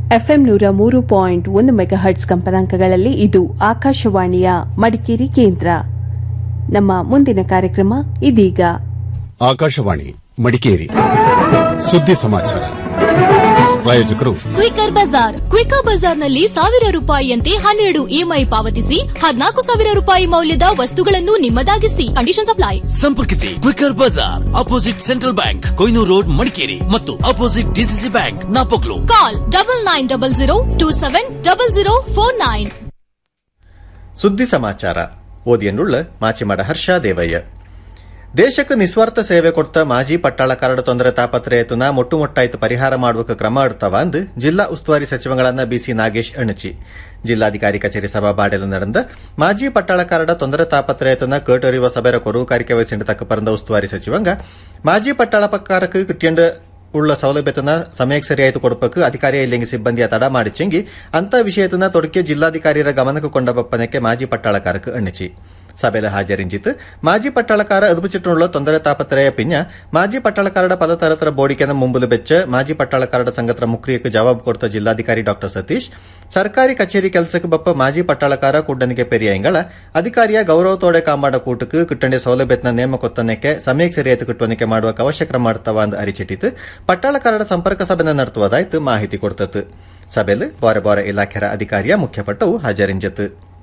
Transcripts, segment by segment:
FM ನೂರ ಮೂರು point ಒಂದು ಮೆಗಾಹರ್ಟ್ಸ್ ಕಂಪನಾಂಕಗಳಲ್ಲಿ ಇದು ಆಕಾಶವಾಣಿಯ ಮಡಿಕೇರಿ ಕೇಂದ್ರ ನಮ್ಮ ಮುಂದಿನ ಕಾರ್ಯಕ್ರಮ ಇದೀಗ ಆಕಾಶವಾಣಿ ಮಡಿಕೇರಿ ಸುದ್ದಿ ಸಮಾಚಾರ ಪ್ರಾಯೋಜಕರು ಕ್ವಿಕರ್ ಬಜಾರ್ ಕ್ವಿಕರ್ ಬಜಾರ್ನಲ್ಲಿ ಸಾವಿರ ರೂಪಾಯಿಯಂತೆ ಹನ್ನೆರಡು ಇಎಂಐ ಪಾವತಿಸಿ ಹದಿನಾಲ್ಕು ಸಾವಿರ ರೂಪಾಯಿ ಮೌಲ್ಯದ ವಸ್ತುಗಳನ್ನು ನಿಮ್ಮದಾಗಿಸಿ ಕಂಡೀಷನ್ ಅಪ್ಲೈ ಸಂಪರ್ಕಿಸಿ ಕ್ವಿಕರ್ ಬಜಾರ್ opposite Central Bank Kohinoor road Madikeri ಮತ್ತು opposite DCC bank Napoklu call double nine double zero two seven double zero four nine ಸುದ್ದಿ ಸಮಾಚಾರ ಓದಿಯನ್ನುಳ್ಳ ಮಾಚಿಮಾಡ ಹರ್ಷ ದೇವಯ್ಯ ದೇಶಕ್ಕೆ ನಿಸ್ವಾರ್ಥ ಸೇವೆ ಕೊಡ್ತ ಮಾಜಿ ಪಟ್ಟಾಳಕಾರರ ತೊಂದರೆ ತಾಪತ್ರಯತನ ಮೊಟ್ಟುಮೊಟ್ಟಾಯ್ತು ಪರಿಹಾರ ಮಾಡುವಕ್ಕೆ ಕ್ರಮ ಇಡ್ತವ ಅಂದು ಜಿಲ್ಲಾ ಉಸ್ತುವಾರಿ ಸಚಿವಗಳನ್ನ ಬಿಸಿ ನಾಗೇಶ್ ಅಣಚಿ ಜಿಲ್ಲಾಧಿಕಾರಿ ಕಚೇರಿ ಸಭಾಬಾಡೆಲು ನಡೆದ ಮಾಜಿ ಪಟ್ಟಾಳಕಾರರ ತೊಂದರೆ ತಾಪತ್ರಯತನ ಕೇಟರಿಯುವ ಸಭೆರ ಕೊರು ಕಾರಿಕೆ ವಹಿಸಿಂಡ ತಕ್ಕ ಪರಂದ ಉಸ್ತುವಾರಿ ಸಚಿವಂಗ ಮಾಜಿ ಪಟ್ಟಾಳ ಪಕ್ಕಾರಕ್ಕೆ ಕಿಟ್ಟಿಯಂಡ ಉಳ್ಳ ಸೌಲಭ್ಯತನ ಸಮಯಕ್ಕೆ ಸರಿಯಾಯಿತು ಕೊಡಬೇಕು ಅಧಿಕಾರಿಯ ಇಲ್ಲಿಂಗಿ ಸಿಬ್ಬಂದಿಯ ತಡ ಮಾಡಿಚೆಂಗಿ ಅಂತ ವಿಷಯತನ ತೊಡಕೆ ಜಿಲ್ಲಾಧಿಕಾರಿಯರ ಗಮನಕ್ಕೆ ಕೊಂಡ ಬಪ್ಪನಕ್ಕೆ ಮಾಜಿ ಪಟ್ಟಾಳಕಾರಕ್ಕೆ ಅಣ್ಣಿಚಿ ಸಭೆಯಲ್ಲಿ ಹಾಜರಿಂಜಿತ್ತು ಮಾಜಿ ಪಟ್ಟಾಳಕಾರ ಅದುಪುಚಿಟ್ಟುಳ್ಳ ತೊಂದರೆ ತಾಪತ್ರಯ ಪಿಂಜ ಮಾಜಿ ಪಟ್ಟಾಳಕಾರರ ಪದತರತರ ಬೋಡಿಕೆನ ಮುಂಬುಲು ಬೆಚ್ಚ ಮಾಜಿ ಪಟ್ಟಾಳಕಾರರ ಸಂಗತರ ಮುಕ್ರಿಯಕ್ಕೆ ಜವಾಬು ಕೊಡ್ತ ಜಿಲ್ಲಾಧಿಕಾರಿ ಡಾ ಸತೀಶ್ ಸರ್ಕಾರಿ ಕಚೇರಿ ಕೆಲಸಕ್ಕೆ ಬಪ್ಪ ಮಾಜಿ ಪಟ್ಟಾಳಕಾರ ಕುಡ್ಡನಿಗೆ ಪೆರಿಯಂಗಳ ಅಧಿಕಾರಿಯ ಗೌರವತೋಡೆ ಕಾಂಬಾಡ ಕೂಟಕ್ಕೆ ಕಿಟ್ಟಂಡೆ ಸೌಲಭ್ಯತನ ನೇಮ ಕೊತ್ತನಕ್ಕೆ ಸಮಯಕ್ಕೆ ಸರಿಯಾಯಿತು ಕಿಟ್ಟುವನಿಕೆ ಮಾಡುವ ಅವಶ್ಯ ಕ್ರಮ ಮಾಡ್ತವ ಅಂದ್ ಅರಿಚಿಟ್ಟಿತು ಪಟ್ಟಾಳಕಾರರ ಸಂಪರ್ಕ ಸಭೆನ ನಡೆಸುವುದಾಯ್ತು ಮಾಹಿತಿ ಕೊಡ್ತತ್ತು ಸಭೆಯಲ್ಲಿ ಬಾರೆ ಬಾರೆ ಇಲಾಖೆರ ಅಧಿಕಾರಿಯ ಮುಖ್ಯಪಟ್ಟವು ಹಾಜರಿಂಜತ್ತು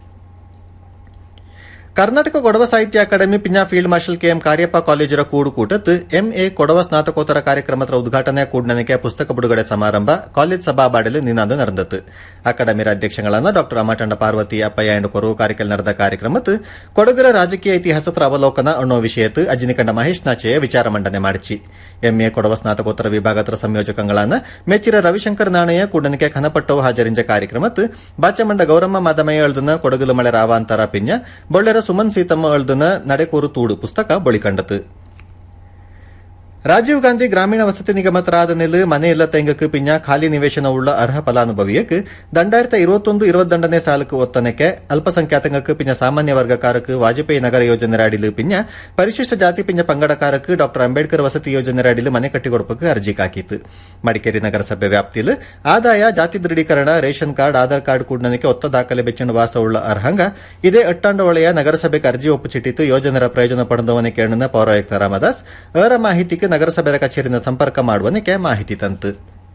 ಕರ್ನಾಟಕ ಕೊಡವ ಸಾಹಿತ್ಯ ಅಕಾಡೆಮಿ ಪಿಂಜ ಫೀಲ್ಡ್ ಮಾರ್ಷಲ್ ಕೆಎಂ ಕಾರ್ಯಪ್ಪ ಕಾಲೇಜರ ಕೂಡು ಕೂಟತ್ ಎಂಎ ಕೊಡವ ಸ್ನಾತಕೋತ್ತರ ಕಾರ್ಯಕ್ರಮದ ಉದ್ಘಾಟನೆ ಕೂಡ್ನನಿಕೆ ಪುಸ್ತಕ ಬಿಡುಗಡೆ ಸಮಾರಂಭ ಕಾಲೇಜ್ ಸಭಾಬಾಡಲು ನಿನಾದ ನಡೆದತ್ತು ಅಕಾಡೆಮಿರ ಅಧ್ಯಕ್ಷಗಳಾದ ಡಾ ಅಮಟಂಡ ಪಾರ್ವತಿ ಅಪ್ಪಯ್ಯ ಎಂಡು ಕೊರವು ಕಾರಿಕೆಲ್ ನಡೆದ ಕಾರ್ಯಕ್ರಮತ್ ಕೊಡಗರ ರಾಜಕೀಯ ಇತಿಹಾಸದ ಅವಲೋಕನ ಅನ್ನೋ ವಿಷಯತ್ ಅಜಿನಿಕಂಡ ಮಹೇಶ್ ನಾಚೆಯ ವಿಚಾರ ಮಂಡನೆ ಮಾಡಿಚಿ ಎಂಎ ಕೊಡವ ಸ್ನಾತಕೋತ್ತರ ವಿಭಾಗದ ಸಂಯೋಜಕಗಳಾನ ಮೆಚ್ಚಿರ ರವಿಶಂಕರ್ ನಾಣಯ್ಯ ಕೂಡನಿಕೆ ಖನಪಟ್ಟವು ಹಾಜರಿಂಜ ಕಾರ್ಯಕ್ರಮತ್ ಬಾಚಮಂಡ ಗೌರಮ್ಮ ಮಾದಮಯ್ಯ ಎಳ್ದನ ಕೊಡಗಲು ಮಳೆ ರಾವಾಂತರ ಪಿಂಜ ಬೊಳ್ಳೆರ ಸುಮನ್ ಸೀತಮ್ಮ ಎಳ್ದನ ನಡೆಕೂರು ತೂಡು ಪುಸ್ತಕ ಬಳಿಕಂಡತು ರಾಜೀವ್ ಗಾಂಧಿ ಗ್ರಾಮೀಣ ವಸತಿ ನಿಗಮದ ನೆಲೆ ಮನೆ ಇಲ್ಲ ತೆಂಗಕ್ಕೆ ಪಿಂಜ ಖಾಲಿ ನಿವೇಶನ ಉಳ್ಳ ಅರ್ಹ ಫಲಾನುಭವಿಯಕ್ಕೆ ದಂಡಾಯಿರತ ಇರುವತ್ತೊಂದು ಇರುವತ್ತಂಡನೇ ಸಾಲಕ್ಕೆ ಒತ್ತನಕ್ಕೆ ಅಲ್ಪಸಂಖ್ಯಾತಂಗಕ್ಕೆ ಪಿಂಜ ಸಾಮಾನ್ಯ ವರ್ಗಕಾರಕ್ಕೆ ವಾಜಪೇಯಿ ನಗರ ಯೋಜನೆ ಅಡಿಲು ಪಿಂಜ ಪರಿಶಿಷ್ಟ ಜಾತಿ ಪಿಂಜ ಪಂಗಡಕಾರಕ್ಕೆ ಡಾ ಅಂಬೇಡ್ಕರ್ ವಸತಿ ಯೋಜನೆ ಅಡಿಲು ಮನೆ ಕಟ್ಟಿಕೊಡಪಕ್ಕೆ ಅರ್ಜಿ ಹಾಕಿತ್ತು ಮಡಿಕೇರಿ ನಗರಸಭೆ ವ್ಯಾಪ್ತಿಯಲ್ಲಿ ಆದಾಯ ಜಾತಿ ದೃಢೀಕರಣ ರೇಷನ್ ಕಾರ್ಡ್ ಆಧಾರ್ ಕಾರ್ಡ್ ಕೂಡನಕ್ಕೆ ಒತ್ತ ದಾಖಲೆ ಬೆಚ್ಚನ ವಾಸ ಉಳ್ಳ ಅರ್ಹಂಗ ಇದೇ ಅಟ್ಟಾಂಡ ಒಳೆಯ ನಗರಸಭೆಗೆ ಅರ್ಜಿ ಒಪ್ಪುಚಿಟ್ಟಿತ್ತು ಯೋಜನೆರ ಪ್ರಯೋಜನ ಪಡೆದವನೇ ಕೇಳನ ಪೌರಾಯುಕ್ತ ರಾಮದಾಸ್ ಅವರ ಮಾಹಿತಿಗೆ ನಗರಸಭೆಯ ಕಚೇರಿನ ಸಂಪರ್ಕ ಮಾಡುವನಿಕೆ ಮಾಹಿತಿ ತಂತು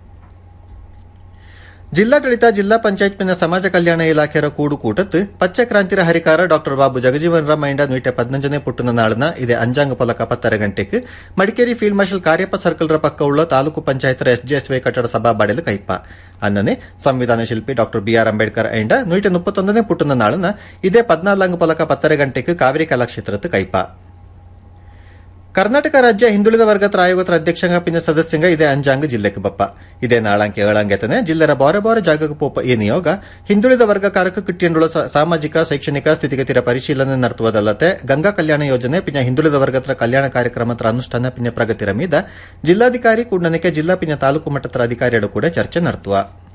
ಜಿಲ್ಲಾಡಳಿತ ಜಿಲ್ಲಾ ಪಂಚಾಯತ್ ಪಿನ ಸಮಾಜ ಕಲ್ಯಾಣ ಇಲಾಖೆಯ ಕೂಡು ಕೂಟತ್ ಪಚ್ಚ ಕ್ರಾಂತಿರ ಹರಿಕಾರ ಡಾ ಬಾಬು ಜಗಜೀವನ್ ರಾಮ್ ಮೈಂಡ ನೂಟ ಪದ್ನಂಜನೇ ಪುಟ್ಟನ ನಾಳನ ಇದೆ ಅಂಜಾಂಗ ಪೊಲಕ ಪತ್ತರ ಗಂಟೆಗೆ ಮಡಿಕೇರಿ ಫೀಲ್ಡ್ ಮಾರ್ಷಲ್ ಕಾರ್ಯಪ್ಪ ಸರ್ಕಲ್ರ ಪಕ್ಕ ಉಳ್ಳ ತಾಲೂಕು ಪಂಚಾಯತರ ಎಸ್ಜೆಎಸ್ವೈ ಕಟ್ಟಡ ಸಭಾ ಬಾಡೆಲು ಕೈಪ ಅನ್ನನೆ ಸಂವಿಧಾನ ಶಿಲ್ಪಿ ಡಾ ಬಿಆರ್ ಅಂಬೇಡ್ಕರ್ ಐಂಡ ನೂಟ ಮುಪ್ಪತ್ತೊಂದನೇ ಪುಟ್ಟನ ನಾಳನ ಇದೇ ಪದ್ನಾಲ್ಕು ಪೊಲಕ ಪತ್ತರ ಗಂಟೆಗೆ ಕಾವೇರಿ ಕಲಾಕ್ಷೇತ್ರತ್ ಕೈಪ ಕರ್ನಾಟಕ ರಾಜ್ಯ ಹಿಂದುಳಿದ ವರ್ಗದ ಆಯೋಗದ ಅಧ್ಯಕ್ಷಂಗ ಪಿನ ಸದಸ್ಯಂಗ ಇದೇ ಅಂಜಾಂಗ ಜಿಲ್ಲೆಗೆ ಬಪ್ಪ ಇದೇ ನಾಳಂಕೆ ಏಳಂಗೆತನೆ ಜಿಲ್ಲೆರ ಬಾರೆ ಬಾರೆ ಜಾಗಕ್ಕೆ ಪೋಪ ಈ ನಿಯೋಗ ಹಿಂದುಳಿದ ವರ್ಗಕಾರಕ ಕಿಟ್ಟಿಯಂಡುಳ ಸಾಮಾಜಿಕ ಶೈಕ್ಷಣಿಕ ಸ್ಥಿತಿಗತಿರ ಪರಿಶೀಲನೆ ನಡೆಸುವುದಲ್ಲದೆ ಗಂಗಾ ಕಲ್ಯಾಣ ಯೋಜನೆ ಪಿನ ಹಿಂದುಳಿದ ವರ್ಗದ ಕಲ್ಯಾಣ ಕಾರ್ಯಕ್ರಮದ ಅನುಷ್ಠಾನ ಪಿನ ಪ್ರಗತಿರ ಮೀದ ಜಿಲ್ಲಾಧಿಕಾರಿ ಕೂಡನಕ್ಕೆ ಜಿಲ್ಲಾ ಪಿನ ತಾಲೂಕು ಮಟ್ಟದ ಅಧಿಕಾರಿಗಳು ಕೂಡ ಚರ್ಚೆ ನಡೆಸುವ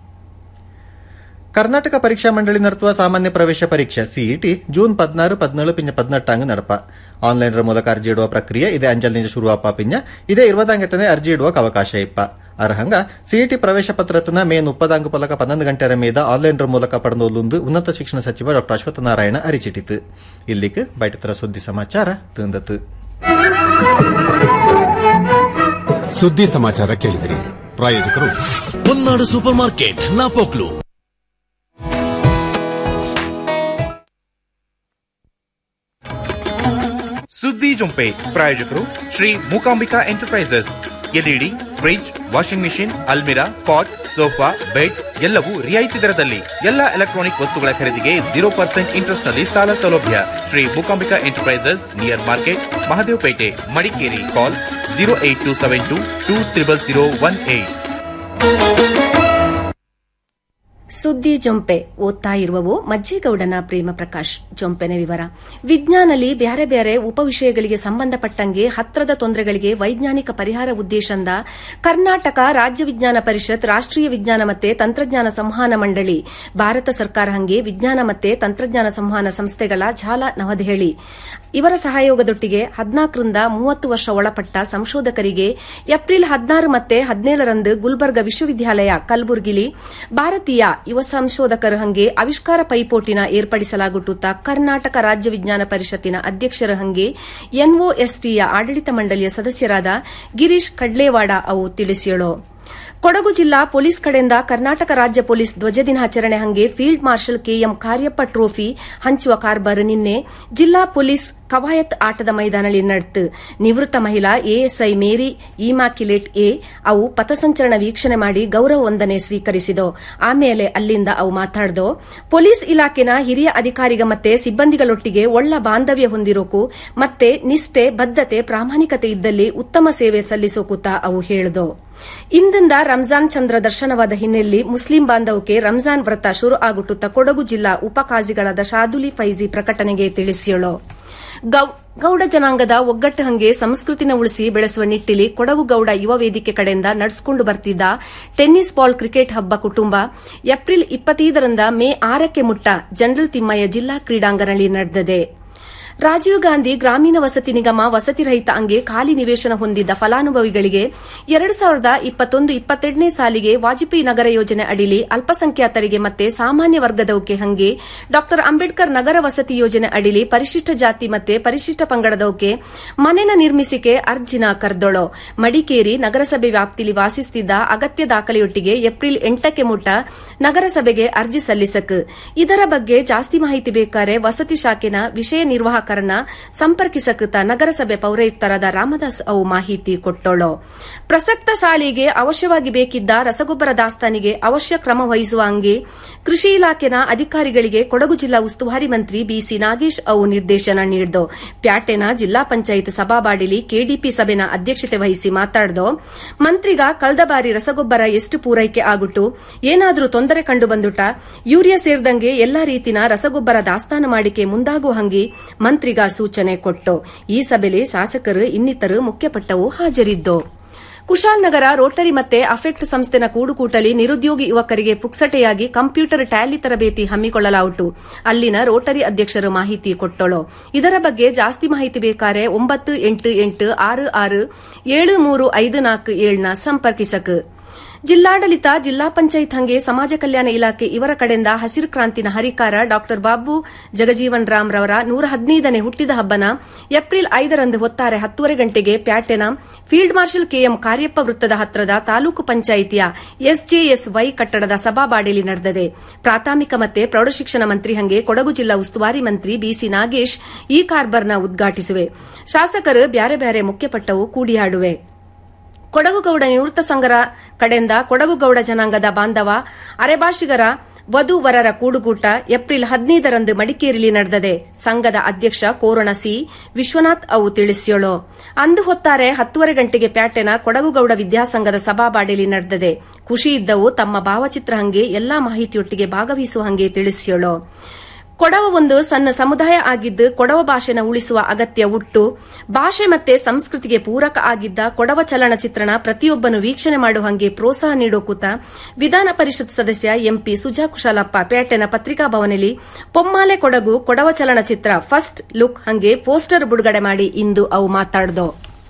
ಕರ್ನಾಟಕ ಪರೀಕ್ಷಾ ಮಂಡಳಿ ನಡೆಸುವ ಸಾಮಾನ್ಯ ಪ್ರವೇಶ ಪರೀಕ್ಷೆ ಸಿಇಟಿ ಜೂನ್ ಪದ್ನಾರು ಪದ್ನೇಳು ಪಿಂಜ ಪದ್ನೆಟ್ಟಾಂಗ್ ನಡಪ ಆನ್ಲೈನ್ ಮೂಲಕ ಅರ್ಜಿ ಇಡುವ ಪ್ರಕ್ರಿಯೆ ಇದೇ ಅಂಜಲ್ನಿಂದ ಶುರುವಾಪ ಪಿಂಜ ಇದೇ ಇರುವದಾಂಗತನೆ ಅರ್ಜಿ ಇಡುವಕ್ಕೆ ಅವಕಾಶ ಇಪ್ಪ ಅರ್ಹಂಗ ಸಿಇಟಿ ಪ್ರವೇಶ ಪತ್ರತನ ಮೇ ಮುಪ್ಪದಾಂಗ ಪಲಕ ಪನ್ನೊಂದು ಗಂಟೆರ ಮೇದ ಆನ್ಲೈನ್ ಮೂಲಕ ಪಡೆದೊಂದು ಉನ್ನತ ಶಿಕ್ಷಣ ಸಚಿವ ಡಾ ಅಶ್ವತ್ಥನಾರಾಯಣ ಅರಿಚಿಟ್ಟಿತು ಇಲ್ಲಿಗೆ ಬೈಟತರ ಸುದ್ದಿ ಸಮಾಚಾರ ತಂದತು ಸುದ್ದಿ ಸಮಾಚಾರ ಕೇಳಿದಿರಿ ಪ್ರಾಯೋಜಕರು ಹೊನ್ನಾಡು ಸೂಪರ್ ಮಾರ್ಕೆಟ್ ನಾಪೋಕ್ಲು ಸುದ್ದಿ ಜೊಂಪೆ ಪ್ರಾಯೋಜಕರು Shri Mookambika enterprises LED fridge washing machine ಅಲ್ಮಿರಾ ಪಾಟ್ ಸೋಫಾ ಬೆಡ್ ಎಲ್ಲವೂ ರಿಯಾಯಿತಿ ದರದಲ್ಲಿ ಎಲ್ಲ ಎಲೆಕ್ಟ್ರಾನಿಕ್ ವಸ್ತುಗಳ ಖರೀದಿಗೆ ಜೀರೋ ಪರ್ಸೆಂಟ್ ಇಂಟ್ರೆಸ್ಟ್ ನಲ್ಲಿ ಸಾಲ ಸೌಲಭ್ಯ Shri Mookambika enterprises near market Mahadevapet Madikeri call zero eight two seven two two triple zero one eight ಸುದ್ದಿ ಜೊಂಪೆ ಓದ್ತಾ ಇರುವವು ಮಜ್ಜೇಗೌಡನ ಪ್ರೇಮ ಪ್ರಕಾಶ್ ಜೊಂಪೆನ ವಿವರ ವಿಜ್ಞಾನಲಿ ಬ್ಯಾರೆ ಬ್ಯಾರೆ ಉಪವಿಷಯಗಳಿಗೆ ಸಂಬಂಧಪಟ್ಟಂಗೆ ಹತ್ರದ ತೊಂದರೆಗಳಿಗೆ ವೈಜ್ಞಾನಿಕ ಪರಿಹಾರ ಉದ್ದೇಶದಿಂದ ಕರ್ನಾಟಕ ರಾಜ್ಯ ವಿಜ್ಞಾನ ಪರಿಷತ್ ರಾಷ್ಟ್ರೀಯ ವಿಜ್ಞಾನ ಮತ್ತೆ ತಂತ್ರಜ್ಞಾನ ಸಂವಹನ ಮಂಡಳಿ ಭಾರತ ಸರ್ಕಾರ ಹಂಗೆ ವಿಜ್ಞಾನ ಮತ್ತೆ ತಂತ್ರಜ್ಞಾನ ಸಂವಹನ ಸಂಸ್ಥೆಗಳ ಝಾಲ ನವದೆಹಲಿ ಇವರ ಸಹಯೋಗದೊಟ್ಟಿಗೆ ಹದಿನಾಲ್ಕರಿಂದ ಮೂವತ್ತು ವರ್ಷ ಒಳಪಟ್ಟ ಸಂಶೋಧಕರಿಗೆ ಏಪ್ರಿಲ್ ಹದಿನಾರು ಮತ್ತೆ ಹದಿನೇಳರಂದು ಗುಲ್ಬರ್ಗ ವಿಶ್ವವಿದ್ಯಾಲಯ ಕಲಬುರಗಿಲಿ ಭಾರತೀಯ ಯುವ ಸಂಶೋಧಕರ ಹಂಗೆ ಆವಿಷ್ಕಾರ ಪೈಪೋಟಿನ ಏರ್ಪಡಿಸಲಾಗುತ್ತ ಕರ್ನಾಟಕ ರಾಜ್ಯ ವಿಜ್ಞಾನ ಪರಿಷತ್ತಿನ ಅಧ್ಯಕ್ಷರ ಹಂಗೆ ಎನ್ಒಎಸ್ಟಿಯ ಆಡಳಿತ ಮಂಡಳಿಯ ಸದಸ್ಯರಾದ ಗಿರೀಶ್ ಕಡ್ಲೇವಾಡ ಅವು ತಿಳಿಸಿಯಳು ಕೊಡಗು ಜಿಲ್ಲಾ ಪೊಲೀಸ್ ಕಡೆಯಿಂದ ಕರ್ನಾಟಕ ರಾಜ್ಯ ಪೊಲೀಸ್ ಧ್ವಜ ದಿನಾಚರಣೆ ಹಂಗೆ field marshal KM Cariappa trophy ಹಂಚುವ ಕಾರ್ಬಾರ್ ನಿನ್ನೆ ಜಿಲ್ಲಾ ಪೊಲೀಸ್ ಕವಾಯತ್ ಆಟದ ಮೈದಾನದಲ್ಲಿ ನಡೆತು ನಿವೃತ್ತ ಮಹಿಳಾ ಎಎಸ್ಐ ಮೇರಿ ಇಮಾಕ್ಯುಲೇಟ್ ಎ ಅವು ಪಥಸಂಚಲನ ವೀಕ್ಷಣೆ ಮಾಡಿ ಗೌರವ ವಂದನೆ ಸ್ವೀಕರಿಸಿದೋ ಆಮೇಲೆ ಅಲ್ಲಿಂದ ಅವು ಮಾತಾಡ್ದೋ ಪೊಲೀಸ್ ಇಲಾಖೆನ ಹಿರಿಯ ಅಧಿಕಾರಿಗ ಮತ್ತೆ ಸಿಬ್ಬಂದಿಗಳೊಟ್ಟಿಗೆ ಒಳ್ಳ ಬಾಂಧವ್ಯ ಹೊಂದಿರೋಕು ಮತ್ತೆ ನಿಷ್ಠೆ ಬದ್ಧತೆ ಪ್ರಾಮಾಣಿಕತೆ ಇದ್ದಲ್ಲಿ ಉತ್ತಮ ಸೇವೆ ಸಲ್ಲಿಸೋಕುತ್ತ ಅವು ಹೇಳ್ದೋ ಇಂದಿಂದ ರಂಜಾನ್ ಚಂದ್ರ ದರ್ಶನವಾದ ಹಿನ್ನೆಲೆಯಲ್ಲಿ ಮುಸ್ಲಿಂ ಬಾಂಧವಕ್ಕೆ ರಂಜಾನ್ ವ್ರತ ಶುರು ಆಗುಟ್ಟುತ್ತ ಕೊಡಗು ಜಿಲ್ಲಾ ಉಪಕಾಜಿಗಳಾದ ಶಾದುಲಿ ಫೈಜಿ ಪ್ರಕಟಣೆಗೆ ತಿಳಿಸಿಯಳು ಗೌಡ ಜನಾಂಗದ ಒಗ್ಗಟ್ಟು ಹಂಗೆ ಸಂಸ್ಕೃತಿನ ಉಳಿಸಿ ಬೆಳೆಸುವ ನಿಟ್ಟಿಲಿ ಕೊಡಗು ಗೌಡ ಯುವ ವೇದಿಕೆ ಕಡೆಯಿಂದ ನಡೆಸಿಕೊಂಡು ಬರ್ತಿದ್ದ ಟೆನ್ನಿಸ್ ಬಾಲ್ ಕ್ರಿಕೆಟ್ ಹಬ್ಬ ಕುಟುಂಬ ಏಪ್ರಿಲ್ ಇಪ್ಪತ್ತೈದರಿಂದ ಮೇ ಆರಕ್ಕೆ ಮುಟ್ಟ ಜನರಲ್ ತಿಮ್ಮಯ್ಯ ಜಿಲ್ಲಾ ಕ್ರೀಡಾಂಗಣದಲ್ಲಿ ನಡೆದಿದೆ ರಾಜೀವ್ ಗಾಂಧಿ ಗ್ರಾಮೀಣ ವಸತಿ ನಿಗಮ ವಸತಿ ರಹಿತ ಅಂಗೆ ಖಾಲಿ ನಿವೇಶನ ಹೊಂದಿದ್ದ ಫಲಾನುಭವಿಗಳಿಗೆ ಎರಡು ಸಾವಿರದ ಇಪ್ಪತ್ತೊಂದು ಇಪ್ಪತ್ತೆರಡನೇ ಸಾಲಿಗೆ ವಾಜಪೇಯಿ ನಗರ ಯೋಜನೆ ಅಡಿಲಿ ಅಲ್ಪಸಂಖ್ಯಾತರಿಗೆ ಮತ್ತೆ ಸಾಮಾನ್ಯ ವರ್ಗದವಕ್ಕೆ ಹಂಗೆ ಡಾ ಅಂಬೇಡ್ಕರ್ ನಗರ ವಸತಿ ಯೋಜನೆ ಅಡಿಲಿ ಪರಿಶಿಷ್ಟ ಜಾತಿ ಮತ್ತೆ ಪರಿಶಿಷ್ಟ ಪಂಗಡದವಕ್ಕೆ ಮನೆನ ನಿರ್ಮಿಸಿಕೆ ಅರ್ಜಿನ ಕರ್ದೊಳೋ ಮಡಿಕೇರಿ ನಗರಸಭೆ ವ್ಯಾಪ್ತಿಲಿ ವಾಸಿಸುತ್ತಿದ್ದ ಅಗತ್ಯ ದಾಖಲೆಯೊಟ್ಟಿಗೆ ಏಪ್ರಿಲ್ ಎಂಟಕ್ಕೆ ಮುಟ್ಟ ನಗರಸಭೆಗೆ ಅರ್ಜಿ ಸಲ್ಲಿಸಕ್ ಇದರ ಬಗ್ಗೆ ಜಾಸ್ತಿ ಮಾಹಿತಿ ಬೇಕಾರೆ ವಸತಿ ಶಾಖೆನ ವಿಷಯ ನಿರ್ವಾಹಕ ಸಂಪರ್ಕಿಸಕುತ್ತ ನಗರಸಭೆ ಪೌರಾಯುಕ್ತರಾದ ರಾಮದಾಸ್ ಅವು ಮಾಹಿತಿ ಕೊಟ್ಟೋಳು ಪ್ರಸಕ್ತ ಸಾಲಿಗೆ ಅವಶ್ಯವಾಗಿ ಬೇಕಿದ್ದ ರಸಗೊಬ್ಬರ ದಾಸ್ತಾನಿಗೆ ಅವಶ್ಯ ಕ್ರಮ ವಹಿಸುವ ಹಂಗೆ ಕೃಷಿ ಇಲಾಖೆನ ಅಧಿಕಾರಿಗಳಿಗೆ ಕೊಡಗು ಜಿಲ್ಲಾ ಉಸ್ತುವಾರಿ ಮಂತ್ರಿ ಬಿಸಿ ನಾಗೇಶ್ ಅವು ನಿರ್ದೇಶನ ನೀಡಿದ್ದು ಪ್ಯಾಟೆನ ಜಿಲ್ಲಾ ಪಂಚಾಯತ್ ಸಭಾಬಾಡಿಲಿ ಕೆಡಿಪಿ ಸಭೆನ ಅಧ್ಯಕ್ಷತೆ ವಹಿಸಿ ಮಾತಾಡ್ದೋ ಮಂತ್ರಿಗ ಕಳೆದ ಬಾರಿ ರಸಗೊಬ್ಬರ ಎಷ್ಟು ಪೂರೈಕೆ ಆಗುಟ್ಟು ಏನಾದರೂ ತೊಂದರೆ ಕಂಡು ಬಂದುಟ ಯೂರಿಯಾ ಸೇರಿದಂಗೆ ಎಲ್ಲಾ ರೀತಿನ ರಸಗೊಬ್ಬರ ದಾಸ್ತಾನು ಮಾಡಿಕೆ ಮುಂದಾಗುವ ಹಂಗೆ ಮಂತ್ರಿಗ ಸೂಚನೆ ಕೊಟ್ಟು ಈ ಸಭೆಯಲ್ಲಿ ಶಾಸಕರು ಇನ್ನಿತರು ಮುಖ್ಯಪಟ್ಟವು ಹಾಜರಿದ್ದು ಕುಶಾಲ್ನಗರ ರೋಟರಿ ಮತ್ತೆ ಅಫೆಕ್ಟ್ ಸಂಸ್ಥೆನ ಕೂಡುಕೂಟಲಿ ನಿರುದ್ಯೋಗಿ ಯುವಕರಿಗೆ ಪುಕ್ಸಟೆಯಾಗಿ ಕಂಪ್ಯೂಟರ್ ಟ್ಯಾಲಿ ತರಬೇತಿ ಹಮ್ಮಿಕೊಳ್ಳಲಾಯಿತು ಅಲ್ಲಿನ ರೋಟರಿ ಅಧ್ಯಕ್ಷರು ಮಾಹಿತಿ ಕೊಟ್ಟಳು ಇದರ ಬಗ್ಗೆ ಜಾಸ್ತಿ ಮಾಹಿತಿ ಬೇಕಾರೆ ಒಂಬತ್ತು ಎಂಟು ಎಂಟು ಆರು ಆರು ಏಳು ಮೂರು ಐದು ನಾಲ್ಕು ಏಳ್ನ ಸಂಪರ್ಕಿಸಕ್ ಜಿಲ್ಲಾಡಳಿತ ಜಿಲ್ಲಾ ಪಂಚಾಯತ್ ಹಂಗೆ ಸಮಾಜ ಕಲ್ಯಾಣ ಇಲಾಖೆ ಇವರ ಕಡೆಯಿಂದ ಹಸಿರು ಕ್ರಾಂತಿನ ಹರಿಕಾರ ಡಾ ಬಾಬು ಜಗಜೀವನ್ ರಾಮ್ ರವರ ನೂರ ಹದಿನೈದನೇ ಹುಟ್ಟಿದ ಹಬ್ಬನ ಏಪ್ರಿಲ್ ಐದರಂದು ಹೊತ್ತಾರೆ ಹತ್ತುವರೆ ಗಂಟೆಗೆ ಪ್ಯಾಟೆನ ಫೀಲ್ಡ್ ಮಾರ್ಷಲ್ ಕೆಎಂ ಕಾರ್ಯಪ್ಪ ವೃತ್ತದ ಹತ್ರದ ತಾಲೂಕು ಪಂಚಾಯಿತಿಯ ಎಸ್ಜೆಎಸ್ವೈ ಕಟ್ಟಡದ ಸಭಾಬಾಡಿಲಿ ನಡೆದಿದೆ ಪ್ರಾಥಮಿಕ ಮತ್ತೆ ಪ್ರೌಢಶಿಕ್ಷಣ ಮಂತ್ರಿ ಹಂಗೆ ಕೊಡಗು ಜಿಲ್ಲಾ ಉಸ್ತುವಾರಿ ಮಂತ್ರಿ ಬಿಸಿ ನಾಗೇಶ್ ಈ ಕಾರ್ಬರ್ನ ಉದ್ಘಾಟಿಸುವೆ ಶಾಸಕರು ಬ್ಯಾರೆ ಬ್ಯಾರೆ ಮುಖ್ಯಪಟ್ಟವು ಕೂಡಿಯಾಡುವೆ ಕೊಡಗುಗೌಡ ನಿವೃತ್ತ ಸಂಘರ ಕಡೆಯಿಂದ ಕೊಡಗುಗೌಡ ಜನಾಂಗದ ಬಾಂಧವ ಅರೆಭಾಷಿಗರ ವಧು ವರರ ಕೂಡುಗೂಟ ಏಪ್ರಿಲ್ ಹದಿನೈದರಂದು ಮಡಿಕೇರಿಯಲ್ಲಿ ನಡೆದಿದೆ ಸಂಘದ ಅಧ್ಯಕ್ಷ ಕೋರಣ ಸಿ ವಿಶ್ವನಾಥ್ ಅವು ತಿಳಿಸಿಯೋಳು ಅಂದು ಹೊತ್ತಾರೆ ಹತ್ತುವರೆ ಗಂಟೆಗೆ ಪ್ಯಾಟೆನ ಕೊಡಗುಗೌಡ ವಿದ್ಯಾಸಂಘದ ಸಭಾಬಾಡಿಲಿ ನಡೆದಿದೆ ಖುಷಿ ಇದ್ದವು ತಮ್ಮ ಭಾವಚಿತ್ರ ಹಂಗೆ ಎಲ್ಲಾ ಮಾಹಿತಿಯೊಟ್ಟಿಗೆ ಭಾಗವಹಿಸುವ ಹಂಗೆ ತಿಳಿಸಿಯೋಳು ಕೊಡವ ಒಂದು ಸಣ್ಣ ಸಮುದಾಯ ಆಗಿದ್ದು ಕೊಡವ ಭಾಷೆನ ಉಳಿಸುವ ಅಗತ್ಯ ಉಟ್ಟು ಭಾಷೆ ಮತ್ತೆ ಸಂಸ್ಕೃತಿಗೆ ಪೂರಕ ಆಗಿದ್ದ ಕೊಡವ ಚಲನಚಿತ್ರಣ ಪ್ರತಿಯೊಬ್ಬನು ವೀಕ್ಷಣೆ ಮಾಡುವ ಹಂಗೆ ಪ್ರೋತ್ಸಾಹ ನೀಡೋಕೂತ ವಿಧಾನ ಪರಿಷತ್ ಸದಸ್ಯ ಎಂಪಿ ಸುಜಾ ಕುಶಾಲಪ್ಪ ಪೇಟೆನ ಪತ್ರಿಕಾ ಭವನದಲ್ಲಿ ಪೊಮ್ಮಾಲೆ ಕೊಡಗು ಕೊಡವ ಚಲನಚಿತ್ರ ಫಸ್ಟ್ ಲುಕ್ ಹಂಗೆ ಪೋಸ್ಟರ್ ಬಿಡುಗಡೆ ಮಾಡಿ ಇಂದು ಅವು ಮಾತಾಡ್ದೋ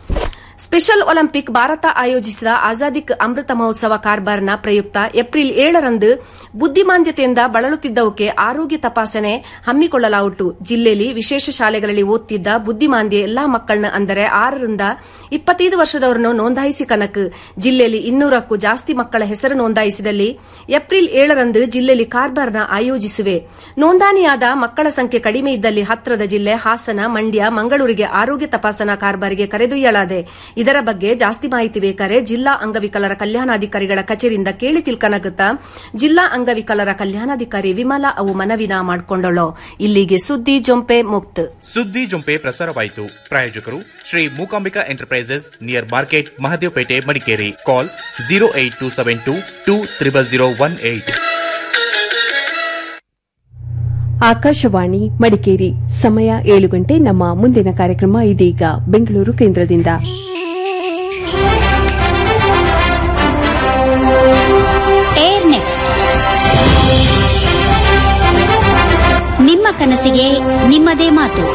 ಸ್ಪೆಷಲ್ ಒಲಿಂಪಿಕ್ ಭಾರತ ಆಯೋಜಿಸಿದ ಆಜಾದಿಕ್ ಅಮೃತ ಮಹೋತ್ಸವ ಕಾರ್ಬಾರ್ನ ಪ್ರಯುಕ್ತ ಏಪ್ರಿಲ್ ಏಳರಂದು ಬುದ್ದಿಮಾಂದ್ಯತೆಯಿಂದ ಬಳಲುತ್ತಿದ್ದವಕ್ಕೆ ಆರೋಗ್ಯ ತಪಾಸಣೆ ಹಮ್ಮಿಕೊಳ್ಳಲಾಯಿತು ಜಿಲ್ಲೆಯಲ್ಲಿ ವಿಶೇಷ ಶಾಲೆಗಳಲ್ಲಿ ಓದುತ್ತಿದ್ದ ಬುದ್ದಿಮಾಂದ್ಯ ಎಲ್ಲಾ ಮಕ್ಕಳನ್ನ ಅಂದರೆ ಆರರಿಂದ ಇಪ್ಪತ್ತೈದು ವರ್ಷದವರನ್ನು ನೋಂದಾಯಿಸಿ ಕನಕ್ ಜಿಲ್ಲೆಯಲ್ಲಿ ಇನ್ನೂರಕ್ಕೂ ಜಾಸ್ತಿ ಮಕ್ಕಳ ಹೆಸರು ನೋಂದಾಯಿಸಿದಲ್ಲಿ ಏಪ್ರಿಲ್ ಏಳರಂದು ಜಿಲ್ಲೆಯಲ್ಲಿ ಕಾರ್ಬಾರ್ನ ಆಯೋಜಿಸುವೆ ನೋಂದಣಿಯಾದ ಮಕ್ಕಳ ಸಂಖ್ಯೆ ಕಡಿಮೆ ಇದ್ದಲ್ಲಿ ಹತ್ರದ ಜಿಲ್ಲೆ ಹಾಸನ ಮಂಡ್ಯ ಮಂಗಳೂರಿಗೆ ಆರೋಗ್ಯ ತಪಾಸಣಾ ಕಾರ್ಬಾರಿಗೆ ಕರೆದೊಯ್ಯಲಾದೆ ಇದರ ಬಗ್ಗೆ ಜಾಸ್ತಿ ಮಾಹಿತಿ ಬೇಕಾರೆ ಜಿಲ್ಲಾ ಅಂಗವಿಕಲರ ಕಲ್ಯಾಣಾಧಿಕಾರಿಗಳ ಕಚೇರಿಯಿಂದ ಕೇಳಿ ತಿಳ್ಕನಗುತ್ತಾ ಜಿಲ್ಲಾ ಅಂಗವಿಕಲರ ಕಲ್ಯಾಣಾಧಿಕಾರಿ ವಿಮಲಾ ಅವು ಮನವಿನ ಮಾಡಿಕೊಂಡಳು ಇಲ್ಲಿಗೆ ಸುದ್ದಿ ಜೊಂಪೆ ಮುಕ್ತ್ ಸುದ್ದಿ ಜುಂಪೆ ಪ್ರಸಾರವಾಯಿತು ಪ್ರಾಯೋಜಕರು Shri Mookambika enterprises near market Mahadevapet Madikeri call zero eight two seven two two triple zero one eight Akashvani Madikeri ಸಮಯ ಏಳು ಗಂಟೆ ನಮ್ಮ ಮುಂದಿನ ಕಾರ್ಯಕ್ರಮ ಇದೀಗ ಬೆಂಗಳೂರು ಕೇಂದ್ರದಿಂದ ಏರ್ ನೆಕ್ಸ್ಟ್ ನಿಮ್ಮ ಕನಸಿಗೆ ನಿಮ್ಮದೇ ಮಾತು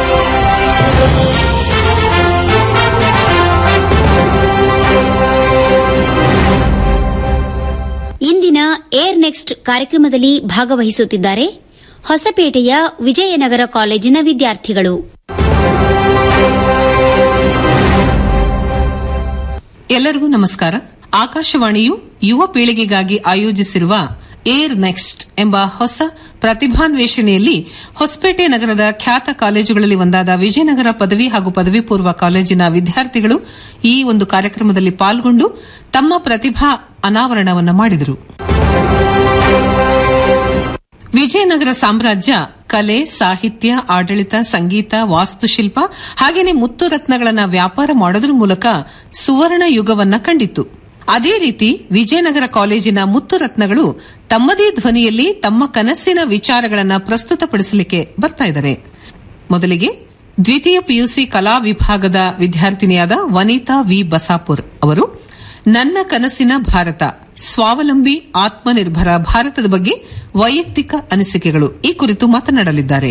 ಇಂದಿನ ಏರ್ ನೆಕ್ಸ್ಟ್ ಕಾರ್ಯಕ್ರಮದಲ್ಲಿ ಭಾಗವಹಿಸುತ್ತಿದ್ದಾರೆ ಹೊಸಪೇಟೆಯ ವಿಜಯನಗರ ಕಾಲೇಜಿನ ವಿದ್ಯಾರ್ಥಿಗಳು ಎಲ್ಲರಿಗೂ ನಮಸ್ಕಾರ ಆಕಾಶವಾಣಿಯು ಯುವ ಪೀಳಿಗೆಗಾಗಿ ಆಯೋಜಿಸಿರುವ ಏರ್ ನೆಕ್ಸ್ಟ್ ಎಂಬ ಹೊಸ ಪ್ರತಿಭಾನ್ವೇಷಣೆಯಲ್ಲಿ ಹೊಸಪೇಟೆ ನಗರದ ಖ್ಯಾತ ಕಾಲೇಜುಗಳಲ್ಲಿ ಒಂದಾದ ವಿಜಯನಗರ ಪದವಿ ಹಾಗೂ ಪದವಿ ಪೂರ್ವ ಕಾಲೇಜಿನ ವಿದ್ಯಾರ್ಥಿಗಳು ಈ ಒಂದು ಕಾರ್ಯಕ್ರಮದಲ್ಲಿ ಪಾಲ್ಗೊಂಡು ತಮ್ಮ ಪ್ರತಿಭಾ ಅನಾವರಣವನ್ನು ಮಾಡಿದರು ವಿಜಯನಗರ ಸಾಮ್ರಾಜ್ಯ ಕಲೆ ಸಾಹಿತ್ಯ ಆಡಳಿತ ಸಂಗೀತ ವಾಸ್ತುಶಿಲ್ಪ ಹಾಗೇನೆ ಮುತ್ತು ರತ್ನಗಳನ್ನ ವ್ಯಾಪಾರ ಮಾಡೋದ್ರ ಮೂಲಕ ಸುವರ್ಣ ಯುಗವನ್ನ ಕಂಡಿತ್ತು ಅದೇ ರೀತಿ ವಿಜಯನಗರ ಕಾಲೇಜಿನ ಮುತ್ತು ರತ್ನಗಳು ತಮ್ಮದೇ ಧ್ವನಿಯಲ್ಲಿ ತಮ್ಮ ಕನಸಿನ ವಿಚಾರಗಳನ್ನ ಪ್ರಸ್ತುತಪಡಿಸಲಿಕ್ಕೆ ಬರ್ತಾ ಇದ್ದಾರೆ ಮೊದಲಿಗೆ ದ್ವಿತೀಯ ಪಿಯುಸಿ ಕಲಾ ವಿಭಾಗದ ವಿದ್ಯಾರ್ಥಿನಿಯಾದ ವನಿತಾ ವಿ ಬಸಾಪುರ್ ಅವರು ನನ್ನ ಕನಸಿನ ಭಾರತ ಸ್ವಾವಲಂಬಿ ಆತ್ಮನಿರ್ಭರ ಭಾರತದ ಬಗ್ಗೆ ವೈಯಕ್ತಿಕ ಅನಿಸಿಕೆಗಳು ಈ ಕುರಿತು ಮಾತನಾಡಲಿದ್ದಾರೆ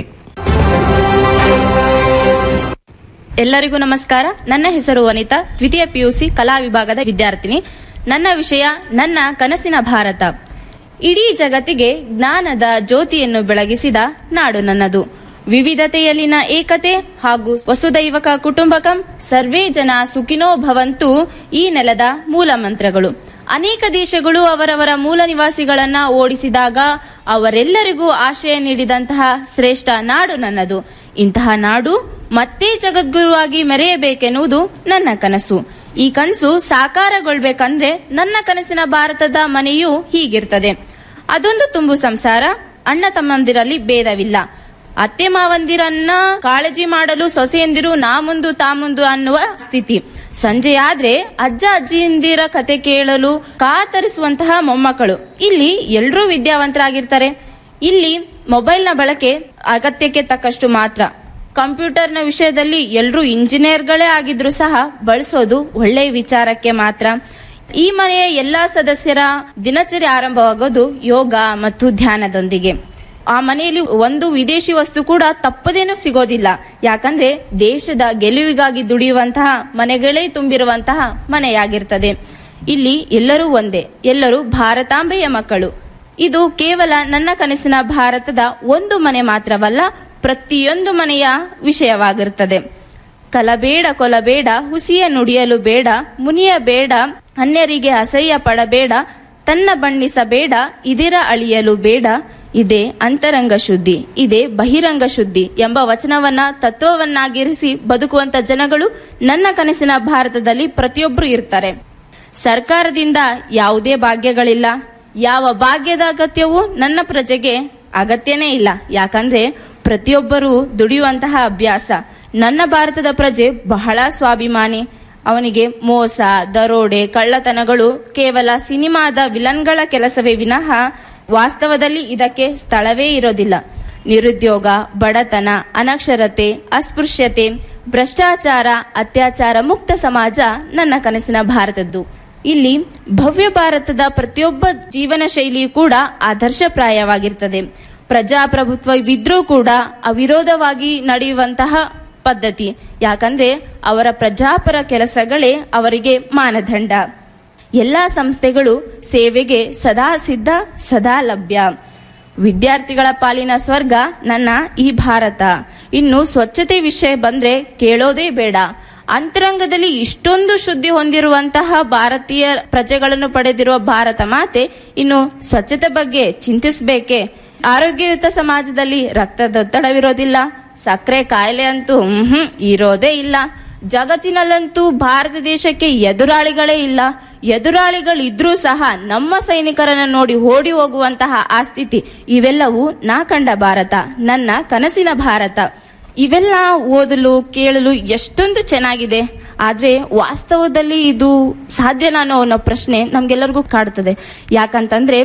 ಎಲ್ಲರಿಗೂ ನಮಸ್ಕಾರ ನನ್ನ ಹೆಸರು ವನಿತಾ ದ್ವಿತೀಯ ಪಿಯುಸಿ ಕಲಾ ವಿಭಾಗದ ವಿದ್ಯಾರ್ಥಿನಿ ನನ್ನ ವಿಷಯ ನನ್ನ ಕನಸಿನ ಭಾರತ ಇಡೀ ಜಗತ್ತಿಗೆ ಜ್ಞಾನದ ಜ್ಯೋತಿಯನ್ನು ಬೆಳಗಿಸಿದ ನಾಡು ನನ್ನದು ವಿವಿಧತೆಯಲ್ಲಿನ ಏಕತೆ ಹಾಗೂ ವಸುದೈವಕ ಕುಟುಂಬಕಂ ಸರ್ವೇ ಜನ ಸುಖಿನೋ ಭವಂತು ಈ ನೆಲದ ಮೂಲ ಮಂತ್ರಗಳು ಅನೇಕ ದೇಶಗಳು ಅವರವರ ಮೂಲ ನಿವಾಸಿಗಳನ್ನ ಓಡಿಸಿದಾಗ ಅವರೆಲ್ಲರಿಗೂ ಆಶ್ರಯ ನೀಡಿದಂತಹ ಶ್ರೇಷ್ಠ ನಾಡು ನನ್ನದು ಇಂತಹ ನಾಡು ಮತ್ತೆ ಜಗದ್ಗುರುವಾಗಿ ಮೆರೆಯಬೇಕೆನ್ನುವುದು ನನ್ನ ಕನಸು ಈ ಕನಸು ಸಾಕಾರಗೊಳ್ಬೇಕಂದ್ರೆ ನನ್ನ ಕನಸಿನ ಭಾರತದ ಮನೆಯೂ ಹೀಗಿರ್ತದೆ ಅದೊಂದು ತುಂಬು ಸಂಸಾರ ಅಣ್ಣ ತಮ್ಮಂದಿರಲ್ಲಿ ಭೇದವಿಲ್ಲ ಅತ್ತೆ ಮಾವಂದಿರನ್ನ ಕಾಳಜಿ ಮಾಡಲು ಸೊಸೆಯಂದಿರು ನಾ ಮುಂದು ತಾ ಮುಂದು ಅನ್ನುವ ಸ್ಥಿತಿ ಸಂಜೆಯಾದ್ರೆ ಅಜ್ಜ ಅಜ್ಜಿಯಂದಿರ ಕತೆ ಕೇಳಲು ಕಾತರಿಸುವಂತಹ ಮೊಮ್ಮಕ್ಕಳು ಇಲ್ಲಿ ಎಲ್ಲರೂ ವಿದ್ಯಾವಂತರಾಗಿರ್ತಾರೆ ಇಲ್ಲಿ ಮೊಬೈಲ್ನ ಬಳಕೆ ಅಗತ್ಯಕ್ಕೆ ತಕ್ಕಷ್ಟು ಮಾತ್ರ ಕಂಪ್ಯೂಟರ್ನ ವಿಷಯದಲ್ಲಿ ಎಲ್ಲರೂ ಇಂಜಿನಿಯರ್ಗಳೇ ಆಗಿದ್ರು ಸಹ ಬಳಸೋದು ಒಳ್ಳೆಯ ವಿಚಾರಕ್ಕೆ ಮಾತ್ರ ಈ ಮನೆಯ ಎಲ್ಲಾ ಸದಸ್ಯರ ದಿನಚರಿ ಆರಂಭವಾಗೋದು ಯೋಗ ಮತ್ತು ಧ್ಯಾನದೊಂದಿಗೆ ಆ ಮನೆಯಲ್ಲಿ ಒಂದು ವಿದೇಶಿ ವಸ್ತು ಕೂಡ ತಪ್ಪದೇನೂ ಸಿಗೋದಿಲ್ಲ ಯಾಕಂದ್ರೆ ದೇಶದ ಗೆಲುವಿಗಾಗಿ ದುಡಿಯುವಂತಹ ಮನೆಗಳೇ ತುಂಬಿರುವಂತಹ ಮನೆಯಾಗಿರ್ತದೆ ಇಲ್ಲಿ ಎಲ್ಲರೂ ಒಂದೇ ಎಲ್ಲರೂ ಭಾರತಾಂಬೆಯ ಮಕ್ಕಳು ಇದು ಕೇವಲ ನನ್ನ ಕನಸಿನ ಭಾರತದ ಒಂದು ಮನೆ ಮಾತ್ರವಲ್ಲ ಪ್ರತಿಯೊಂದು ಮನೆಯ ವಿಷಯವಾಗಿರುತ್ತದೆ ಕಲಬೇಡ ಕೊಲಬೇಡ ಹುಸಿಯ ನುಡಿಯಲು ಬೇಡ ಮುನಿಯ ಬೇಡ ಅನ್ಯರಿಗೆ ಅಸಹ್ಯ ಪಡಬೇಡ ತನ್ನ ಬಣ್ಣಿಸಬೇಡ ಇದಿರ ಅಳಿಯಲು ಬೇಡ ಇದೇ ಅಂತರಂಗ ಶುದ್ಧಿ ಇದೇ ಬಹಿರಂಗ ಶುದ್ಧಿ ಎಂಬ ವಚನವನ್ನ ತತ್ವವನ್ನಾಗಿರಿಸಿ ಬದುಕುವಂತ ಜನಗಳು ನನ್ನ ಕನಸಿನ ಭಾರತದಲ್ಲಿ ಪ್ರತಿಯೊಬ್ಬರು ಇರ್ತಾರೆ ಸರ್ಕಾರದಿಂದ ಯಾವುದೇ ಭಾಗ್ಯಗಳಿಲ್ಲ ಯಾವ ಭಾಗ್ಯದ ಅಗತ್ಯವೂ ನನ್ನ ಪ್ರಜೆಗೆ ಅಗತ್ಯನೇ ಇಲ್ಲ ಯಾಕಂದ್ರೆ ಪ್ರತಿಯೊಬ್ಬರೂ ದುಡಿಯುವಂತಹ ಅಭ್ಯಾಸ ನನ್ನ ಭಾರತದ ಪ್ರಜೆ ಬಹಳ ಸ್ವಾಭಿಮಾನಿ ಅವನಿಗೆ ಮೋಸ ದರೋಡೆ ಕಳ್ಳತನಗಳು ಕೇವಲ ಸಿನಿಮಾದ ವಿಲನ್ಗಳ ಕೆಲಸವೇ ವಿನಃ ವಾಸ್ತವದಲ್ಲಿ ಇದಕ್ಕೆ ಸ್ಥಳವೇ ಇರೋದಿಲ್ಲ ನಿರುದ್ಯೋಗ ಬಡತನ ಅನಕ್ಷರತೆ ಅಸ್ಪೃಶ್ಯತೆ ಭ್ರಷ್ಟಾಚಾರ ಅತ್ಯಾಚಾರ ಮುಕ್ತ ಸಮಾಜ ನನ್ನ ಕನಸಿನ ಭಾರತದ್ದು ಇಲ್ಲಿ ಭವ್ಯ ಭಾರತದ ಪ್ರತಿಯೊಬ್ಬ ಜೀವನ ಶೈಲಿಯೂ ಕೂಡ ಆದರ್ಶಪ್ರಾಯವಾಗಿರ್ತದೆ ಪ್ರಜಾಪ್ರಭುತ್ವವಿದ್ರೂ ಕೂಡ ಅವಿರೋಧವಾಗಿ ನಡೆಯುವಂತಹ ಪದ್ಧತಿ ಯಾಕಂದ್ರೆ ಅವರ ಪ್ರಜಾಪರ ಕೆಲಸಗಳೇ ಅವರಿಗೆ ಮಾನದಂಡ ಎಲ್ಲಾ ಸಂಸ್ಥೆಗಳು ಸೇವೆಗೆ ಸದಾ ಸಿದ್ಧ ಸದಾ ಲಭ್ಯ ವಿದ್ಯಾರ್ಥಿಗಳ ಪಾಲಿನ ಸ್ವರ್ಗ ನನ್ನ ಈ ಭಾರತ ಇನ್ನು ಸ್ವಚ್ಛತೆ ವಿಷಯ ಬಂದ್ರೆ ಕೇಳೋದೇ ಬೇಡ ಅಂತರಂಗದಲ್ಲಿ ಇಷ್ಟೊಂದು ಶುದ್ಧಿ ಹೊಂದಿರುವಂತಹ ಭಾರತೀಯ ಪ್ರಜೆಗಳನ್ನು ಪಡೆದಿರುವ ಭಾರತ ಮಾತೆ ಇನ್ನು ಸ್ವಚ್ಛತೆ ಬಗ್ಗೆ ಚಿಂತಿಸಬೇಕೆ ಆರೋಗ್ಯಯುತ ಸಮಾಜದಲ್ಲಿ ರಕ್ತದೊತ್ತಡವಿರೋದಿಲ್ಲ ಸಕ್ಕರೆ ಕಾಯಿಲೆ ಅಂತೂ ಹ್ಮ್ ಇರೋದೇ ಇಲ್ಲ ಜಗತ್ತಿನಲ್ಲಂತೂ ಭಾರತ ದೇಶಕ್ಕೆ ಎದುರಾಳಿಗಳೇ ಇಲ್ಲ ಎದುರಾಳಿಗಳಿದ್ರೂ ಸಹ ನಮ್ಮ ಸೈನಿಕರನ್ನ ನೋಡಿ ಓಡಿ ಹೋಗುವಂತಹ ಆ ಸ್ಥಿತಿ ಇವೆಲ್ಲವೂ ನಾ ಕಂಡ ಭಾರತ ನನ್ನ ಕನಸಿನ ಭಾರತ ಇವೆಲ್ಲ ಓದಲು ಕೇಳಲು ಎಷ್ಟೊಂದು ಚೆನ್ನಾಗಿದೆ ಆದ್ರೆ ವಾಸ್ತವದಲ್ಲಿ ಇದು ಸಾಧ್ಯನಾ ಅನ್ನೋ ಅನ್ನೋ ಪ್ರಶ್ನೆ ನಮ್ಗೆಲ್ಲರಿಗೂ ಕಾಡುತ್ತದೆ ಯಾಕಂತಂದ್ರೆ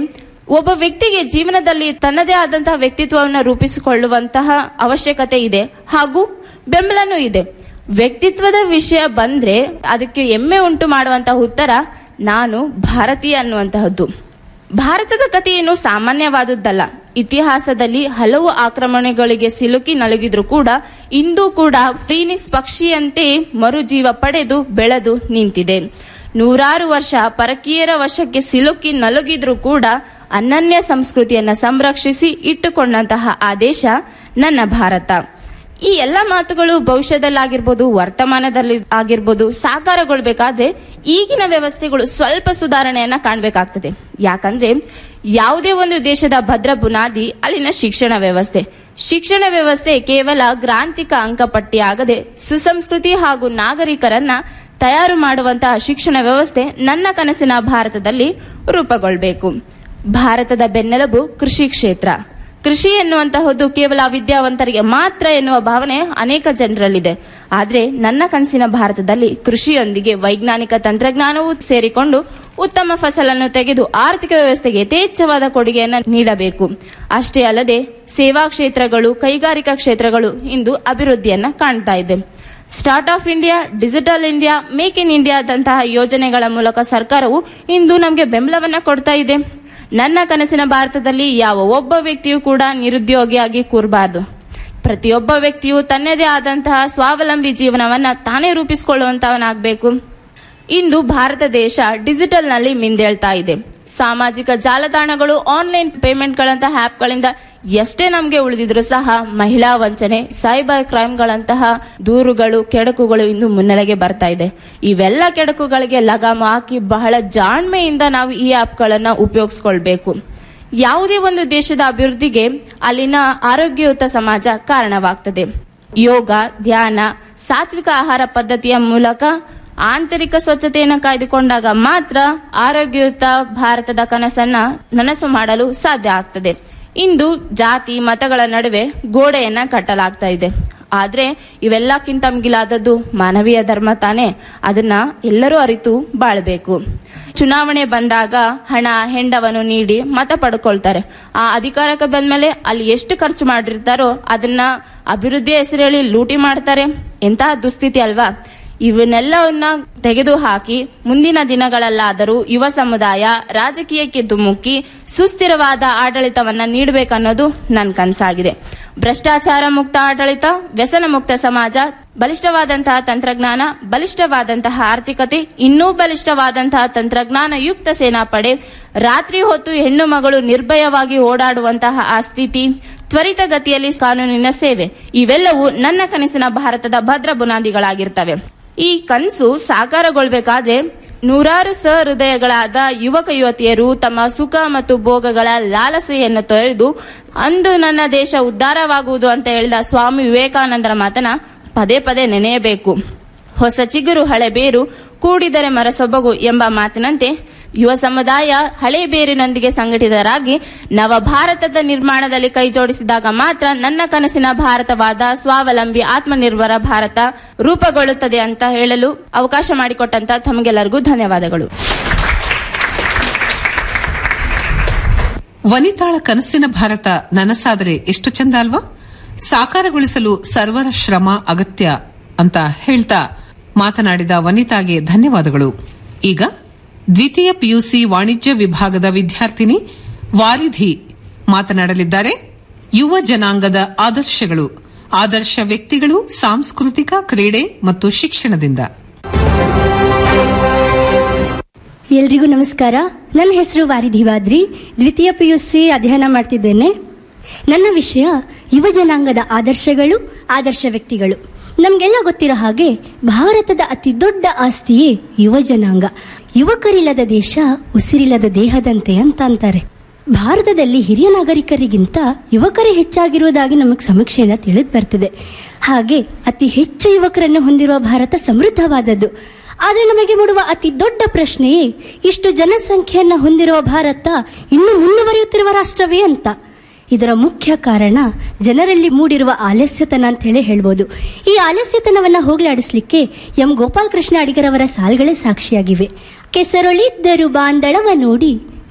ಒಬ್ಬ ವ್ಯಕ್ತಿಗೆ ಜೀವನದಲ್ಲಿ ತನ್ನದೇ ಆದಂತಹ ವ್ಯಕ್ತಿತ್ವವನ್ನು ರೂಪಿಸಿಕೊಳ್ಳುವಂತಹ ಅವಶ್ಯಕತೆ ಇದೆ ಹಾಗೂ ಬೆಂಬಲನೂ ಇದೆ ವ್ಯಕ್ತಿತ್ವದ ವಿಷಯ ಬಂದ್ರೆ ಅದಕ್ಕೆ ಹೆಮ್ಮೆ ಉಂಟು ಮಾಡುವಂತಹ ಉತ್ತರ ನಾನು ಭಾರತೀಯ ಅನ್ನುವಂತಹದ್ದು ಭಾರತದ ಕಥೆಯೇನು ಸಾಮಾನ್ಯವಾದದ್ದಲ್ಲ ಇತಿಹಾಸದಲ್ಲಿ ಹಲವು ಆಕ್ರಮಣಗಳಿಗೆ ಸಿಲುಕಿ ನಲುಗಿದ್ರು ಕೂಡ ಇಂದು ಕೂಡ ಫೀನಿಕ್ಸ್ ಪಕ್ಷಿಯಂತೆ ಮರುಜೀವ ಪಡೆದು ಬೆಳೆದು ನಿಂತಿದೆ ನೂರಾರು ವರ್ಷ ಪರಕೀಯರ ವಶಕ್ಕೆ ಸಿಲುಕಿ ನಲುಗಿದ್ರು ಕೂಡ ಅನನ್ಯ ಸಂಸ್ಕೃತಿಯನ್ನ ಸಂರಕ್ಷಿಸಿ ಇಟ್ಟುಕೊಂಡಂತಹ ಆ ದೇಶ ನನ್ನ ಭಾರತ ಈ ಎಲ್ಲ ಮಾತುಗಳು ಭವಿಷ್ಯದಲ್ಲಾಗಿರ್ಬೋದು ವರ್ತಮಾನದಲ್ಲಿ ಆಗಿರ್ಬೋದು ಸಾಕಾರಗೊಳ್ಬೇಕಾದ್ರೆ ಈಗಿನ ವ್ಯವಸ್ಥೆಗಳು ಸ್ವಲ್ಪ ಸುಧಾರಣೆಯನ್ನ ಕಾಣಬೇಕಾಗ್ತದೆ ಯಾಕಂದ್ರೆ ಯಾವುದೇ ಒಂದು ದೇಶದ ಭದ್ರ ಬುನಾದಿ ಅಲ್ಲಿನ ಶಿಕ್ಷಣ ವ್ಯವಸ್ಥೆ ಶಿಕ್ಷಣ ವ್ಯವಸ್ಥೆ ಕೇವಲ ಗ್ರಾಂತಿಕ ಅಂಕಪಟ್ಟಿ ಆಗದೆ ಸುಸಂಸ್ಕೃತಿ ಹಾಗೂ ನಾಗರಿಕರನ್ನ ತಯಾರು ಮಾಡುವಂತಹ ಶಿಕ್ಷಣ ವ್ಯವಸ್ಥೆ ನನ್ನ ಕನಸಿನ ಭಾರತದಲ್ಲಿ ರೂಪುಗೊಳ್ಬೇಕು ಭಾರತದ ಬೆನ್ನೆಲುಬು ಕೃಷಿ ಕ್ಷೇತ್ರ ಕೃಷಿ ಎನ್ನುವಂತಹದ್ದು ಕೇವಲ ವಿದ್ಯಾವಂತರಿಗೆ ಮಾತ್ರ ಎನ್ನುವ ಭಾವನೆ ಅನೇಕ ಜನರಲ್ಲಿದೆ ಆದ್ರೆ ನನ್ನ ಕನಸಿನ ಭಾರತದಲ್ಲಿ ಕೃಷಿಯೊಂದಿಗೆ ವೈಜ್ಞಾನಿಕ ತಂತ್ರಜ್ಞಾನವೂ ಸೇರಿಕೊಂಡು ಉತ್ತಮ ಫಸಲನ್ನು ತೆಗೆದು ಆರ್ಥಿಕ ವ್ಯವಸ್ಥೆಗೆ ಯಥೇಚ್ಛವಾದ ಕೊಡುಗೆಯನ್ನು ನೀಡಬೇಕು ಅಷ್ಟೇ ಅಲ್ಲದೆ ಸೇವಾ ಕ್ಷೇತ್ರಗಳು ಕೈಗಾರಿಕಾ ಕ್ಷೇತ್ರಗಳು ಇಂದು ಅಭಿವೃದ್ಧಿಯನ್ನ ಕಾಣ್ತಾ ಇದೆ start of India digital India make in ಇಂಡಿಯಾದಂತಹ ಯೋಜನೆಗಳ ಮೂಲಕ ಸರ್ಕಾರವು ಇಂದು ನಮಗೆ ಬೆಂಬಲವನ್ನ ಕೊಡ್ತಾ ಇದೆ ನನ್ನ ಕನಸಿನ ಭಾರತದಲ್ಲಿ ಯಾವ ಒಬ್ಬ ವ್ಯಕ್ತಿಯೂ ಕೂಡ ನಿರುದ್ಯೋಗಿಯಾಗಿ ಕೂರಬಾರದು ಪ್ರತಿಯೊಬ್ಬ ವ್ಯಕ್ತಿಯು ತನ್ನದೇ ಆದಂತಹ ಸ್ವಾವಲಂಬಿ ಜೀವನವನ್ನ ತಾನೇ ರೂಪಿಸಿಕೊಳ್ಳುವಂತವನಾಗಬೇಕು ಇಂದು ಭಾರತ ದೇಶ ಡಿಜಿಟಲ್ ನಲ್ಲಿ ಮಿಂದೇಳ್ತಾ ಇದೆ ಸಾಮಾಜಿಕ ಜಾಲತಾಣಗಳು ಆನ್ಲೈನ್ ಪೇಮೆಂಟ್ಗಳಂತಹ ಆ್ಯಪ್ಗಳಿಂದ ಎಷ್ಟೇ ನಮಗೆ ಉಳಿದಿದ್ರು ಸಹ ಮಹಿಳಾ ವಂಚನೆ ಸೈಬರ್ ಕ್ರೈಮ್ಗಳಂತಹ ದೂರುಗಳು ಕೆಡಕುಗಳು ಇಂದು ಮುನ್ನೆಲೆಗೆ ಬರ್ತಾ ಇದೆ ಇವೆಲ್ಲ ಕೆಡಕುಗಳಿಗೆ ಲಗಾಮ ಹಾಕಿ ಬಹಳ ಜಾಣ್ಮೆಯಿಂದ ನಾವು ಈ ಆ್ಯಪ್ಗಳನ್ನು ಉಪಯೋಗಿಸ್ಕೊಳ್ಬೇಕು ಯಾವುದೇ ಒಂದು ದೇಶದ ಅಭಿವೃದ್ಧಿಗೆ ಅಲ್ಲಿನ ಆರೋಗ್ಯಯುತ ಸಮಾಜ ಕಾರಣವಾಗ್ತದೆ ಯೋಗ ಧ್ಯಾನ ಸಾತ್ವಿಕ ಆಹಾರ ಪದ್ಧತಿಯ ಮೂಲಕ ಆಂತರಿಕ ಸ್ವಚ್ಛತೆಯನ್ನು ಕಾಯ್ದುಕೊಂಡಾಗ ಮಾತ್ರ ಆರೋಗ್ಯಯುತ ಭಾರತದ ಕನಸನ್ನ ನನಸು ಮಾಡಲು ಸಾಧ್ಯ ಆಗ್ತದೆ ಇಂದು ಜಾತಿ ಮತಗಳ ನಡುವೆ ಗೋಡೆಯನ್ನ ಕಟ್ಟಲಾಗ್ತಾ ಇದೆ ಆದ್ರೆ ಇವೆಲ್ಲಕ್ಕಿಂತ ಮಿಗಿಲಾದದ್ದು ಮಾನವೀಯ ಧರ್ಮ ತಾನೇ ಅದನ್ನ ಎಲ್ಲರೂ ಅರಿತು ಬಾಳ್ಬೇಕು ಚುನಾವಣೆ ಬಂದಾಗ ಹಣ ಹೆಂಡವನ್ನು ನೀಡಿ ಮತ ಪಡ್ಕೊಳ್ತಾರೆ ಆ ಅಧಿಕಾರಕ್ಕೆ ಬಂದ್ಮೇಲೆ ಅಲ್ಲಿ ಎಷ್ಟು ಖರ್ಚು ಮಾಡಿರ್ತಾರೋ ಅದನ್ನ ಅಭಿವೃದ್ಧಿ ಹೆಸರೇಳಿ ಲೂಟಿ ಮಾಡ್ತಾರೆ ಎಂತಹ ದುಸ್ಥಿತಿ ಅಲ್ವಾ ಇವನ್ನೆಲ್ಲವನ್ನ ತೆಗೆದುಹಾಕಿ ಮುಂದಿನ ದಿನಗಳಲ್ಲಾದರೂ ಯುವ ಸಮುದಾಯ ರಾಜಕೀಯಕ್ಕೆ ಧುಮುಕಿ ಸುಸ್ಥಿರವಾದ ಆಡಳಿತವನ್ನ ನೀಡಬೇಕನ್ನೋದು ನನ್ನ ಕನಸಾಗಿದೆ ಭ್ರಷ್ಟಾಚಾರ ಮುಕ್ತ ಆಡಳಿತ ವ್ಯಸನ ಮುಕ್ತ ಸಮಾಜ ಬಲಿಷ್ಠವಾದಂತಹ ತಂತ್ರಜ್ಞಾನ ಬಲಿಷ್ಠವಾದಂತಹ ಆರ್ಥಿಕತೆ ಇನ್ನೂ ಬಲಿಷ್ಠವಾದಂತಹ ತಂತ್ರಜ್ಞಾನ ಯುಕ್ತ ಸೇನಾಪಡೆ ರಾತ್ರಿ ಹೊತ್ತು ಹೆಣ್ಣು ಮಗಳು ನಿರ್ಭಯವಾಗಿ ಓಡಾಡುವಂತಹ ಆ ಸ್ಥಿತಿ ತ್ವರಿತಗತಿಯಲ್ಲಿ ಕಾನೂನಿನ ಸೇವೆ ಇವೆಲ್ಲವೂ ನನ್ನ ಕನಸಿನ ಭಾರತದ ಭದ್ರ ಬುನಾದಿಗಳಾಗಿರ್ತವೆ ಈ ಕನಸು ಸಾಕಾರಗೊಳ್ಬೇಕಾದ್ರೆ ನೂರಾರು ಸಹೃದಯಗಳಾದ ಯುವಕ ಯುವತಿಯರು ತಮ್ಮ ಸುಖ ಮತ್ತು ಭೋಗಗಳ ಲಾಲಸೆಯನ್ನು ತೊರೆದು ಅಂದು ನನ್ನ ದೇಶ ಉದ್ಧಾರವಾಗುವುದು ಅಂತ ಹೇಳಿದ ಸ್ವಾಮಿ ವಿವೇಕಾನಂದರ ಮಾತನ್ನ ಪದೇ ಪದೇ ನೆನೆಯಬೇಕು ಹೊಸ ಚಿಗುರು ಹಳೆ ಬೇರು ಕೂಡಿದರೆ ಮರ ಸೊಬಗು ಎಂಬ ಮಾತಿನಂತೆ ಯುವ ಸಮುದಾಯ ಹಳೆ ಬೇರಿನೊಂದಿಗೆ ಸಂಘಟಿತರಾಗಿ ನವ ಭಾರತದ ನಿರ್ಮಾಣದಲ್ಲಿ ಕೈ ಜೋಡಿಸಿದಾಗ ಮಾತ್ರ ನನ್ನ ಕನಸಿನ ಭಾರತವಾದ ಸ್ವಾವಲಂಬಿ ಆತ್ಮನಿರ್ಭರ ಭಾರತ ರೂಪುಗೊಳ್ಳುತ್ತದೆ ಅಂತ ಹೇಳಲು ಅವಕಾಶ ಮಾಡಿಕೊಟ್ಟಂತ ತಮಗೆಲ್ಲರಿಗೂ ಧನ್ಯವಾದಗಳು ವನಿತಾಳ ಕನಸಿನ ಭಾರತ ನನಸಾದರೆ ಎಷ್ಟು ಚಂದ ಅಲ್ವಾ ಸಾಕಾರಗೊಳಿಸಲು ಸರ್ವರ ಶ್ರಮ ಅಗತ್ಯ ಅಂತ ಹೇಳ್ತಾ ಮಾತನಾಡಿದ ವನಿತಾಗೆ ಧನ್ಯವಾದಗಳು ಈಗ ದ್ವಿತೀಯ ಪಿಯುಸಿ ವಾಣಿಜ್ಯ ವಿಭಾಗದ ವಿದ್ಯಾರ್ಥಿನಿ ವಾರಿಧಿ ಮಾತನಾಡಲಿದ್ದಾರೆ ಯುವ ಜನಾಂಗದ ಆದರ್ಶಗಳು ಆದರ್ಶ ವ್ಯಕ್ತಿಗಳು ಸಾಂಸ್ಕೃತಿಕ ಕ್ರೀಡೆ ಮತ್ತು ಶಿಕ್ಷಣದಿಂದ ಎಲ್ರಿಗೂ ನಮಸ್ಕಾರ ನನ್ನ ಹೆಸರು ವಾರಿಧಿವಾದ್ರಿ ದ್ವಿತೀಯ ಪಿ ಯು ಸಿ ಅಧ್ಯಯನ ಮಾಡ್ತಿದ್ದೇನೆ ನನ್ನ ವಿಷಯ ಯುವ ಜನಾಂಗದ ಆದರ್ಶಗಳು ಆದರ್ಶ ವ್ಯಕ್ತಿಗಳು ನಮಗೆಲ್ಲ ಗೊತ್ತಿರೋ ಹಾಗೆ ಭಾರತದ ಅತಿ ದೊಡ್ಡ ಆಸ್ತಿಯೇ ಯುವ ಜನಾಂಗ ಯುವಕರಿಲ್ಲದ ದೇಶ ಉಸಿರಿಲ್ಲದ ದೇಹದಂತೆ ಅಂತ ಅಂತಾರೆ ಭಾರತದಲ್ಲಿ ಹಿರಿಯ ನಾಗರಿಕರಿಗಿಂತ ಯುವಕರೇ ಹೆಚ್ಚಾಗಿರುವುದಾಗಿ ನಮಗೆ ಸಮೀಕ್ಷೆಯಿಂದ ತಿಳಿದು ಬರ್ತಿದೆ ಹಾಗೆ ಅತಿ ಹೆಚ್ಚು ಯುವಕರನ್ನು ಹೊಂದಿರುವ ಭಾರತ ಸಮೃದ್ಧವಾದದ್ದು ಆದರೆ ನಮಗೆ ಮೂಡುವ ಅತಿ ದೊಡ್ಡ ಪ್ರಶ್ನೆಯೇ ಇಷ್ಟು ಜನಸಂಖ್ಯೆಯನ್ನು ಹೊಂದಿರುವ ಭಾರತ ಇನ್ನೂ ಮುಂದುವರಿಯುತ್ತಿರುವ ರಾಷ್ಟ್ರವೇ ಅಂತ ಇದರ ಮುಖ್ಯ ಕಾರಣ ಜನರಲ್ಲಿ ಮೂಡಿರುವ ಆಲಸ್ಯತನ ಅಂತ ಹೇಳಿ ಹೇಳ್ಬೋದು ಈ ಆಲಸ್ಯತನವನ್ನ ಹೋಗಲಾಡಿಸ್ಲಿಕ್ಕೆ ಎಂ ಗೋಪಾಲ್ ಕೃಷ್ಣ ಅಡಿಗರವರ ಸಾಲ್ಗಳೇ ಸಾಕ್ಷಿಯಾಗಿವೆ ಕೆಸರೊಳಿದ್ದರು ಬಾಂದಳವ ನೋಡಿ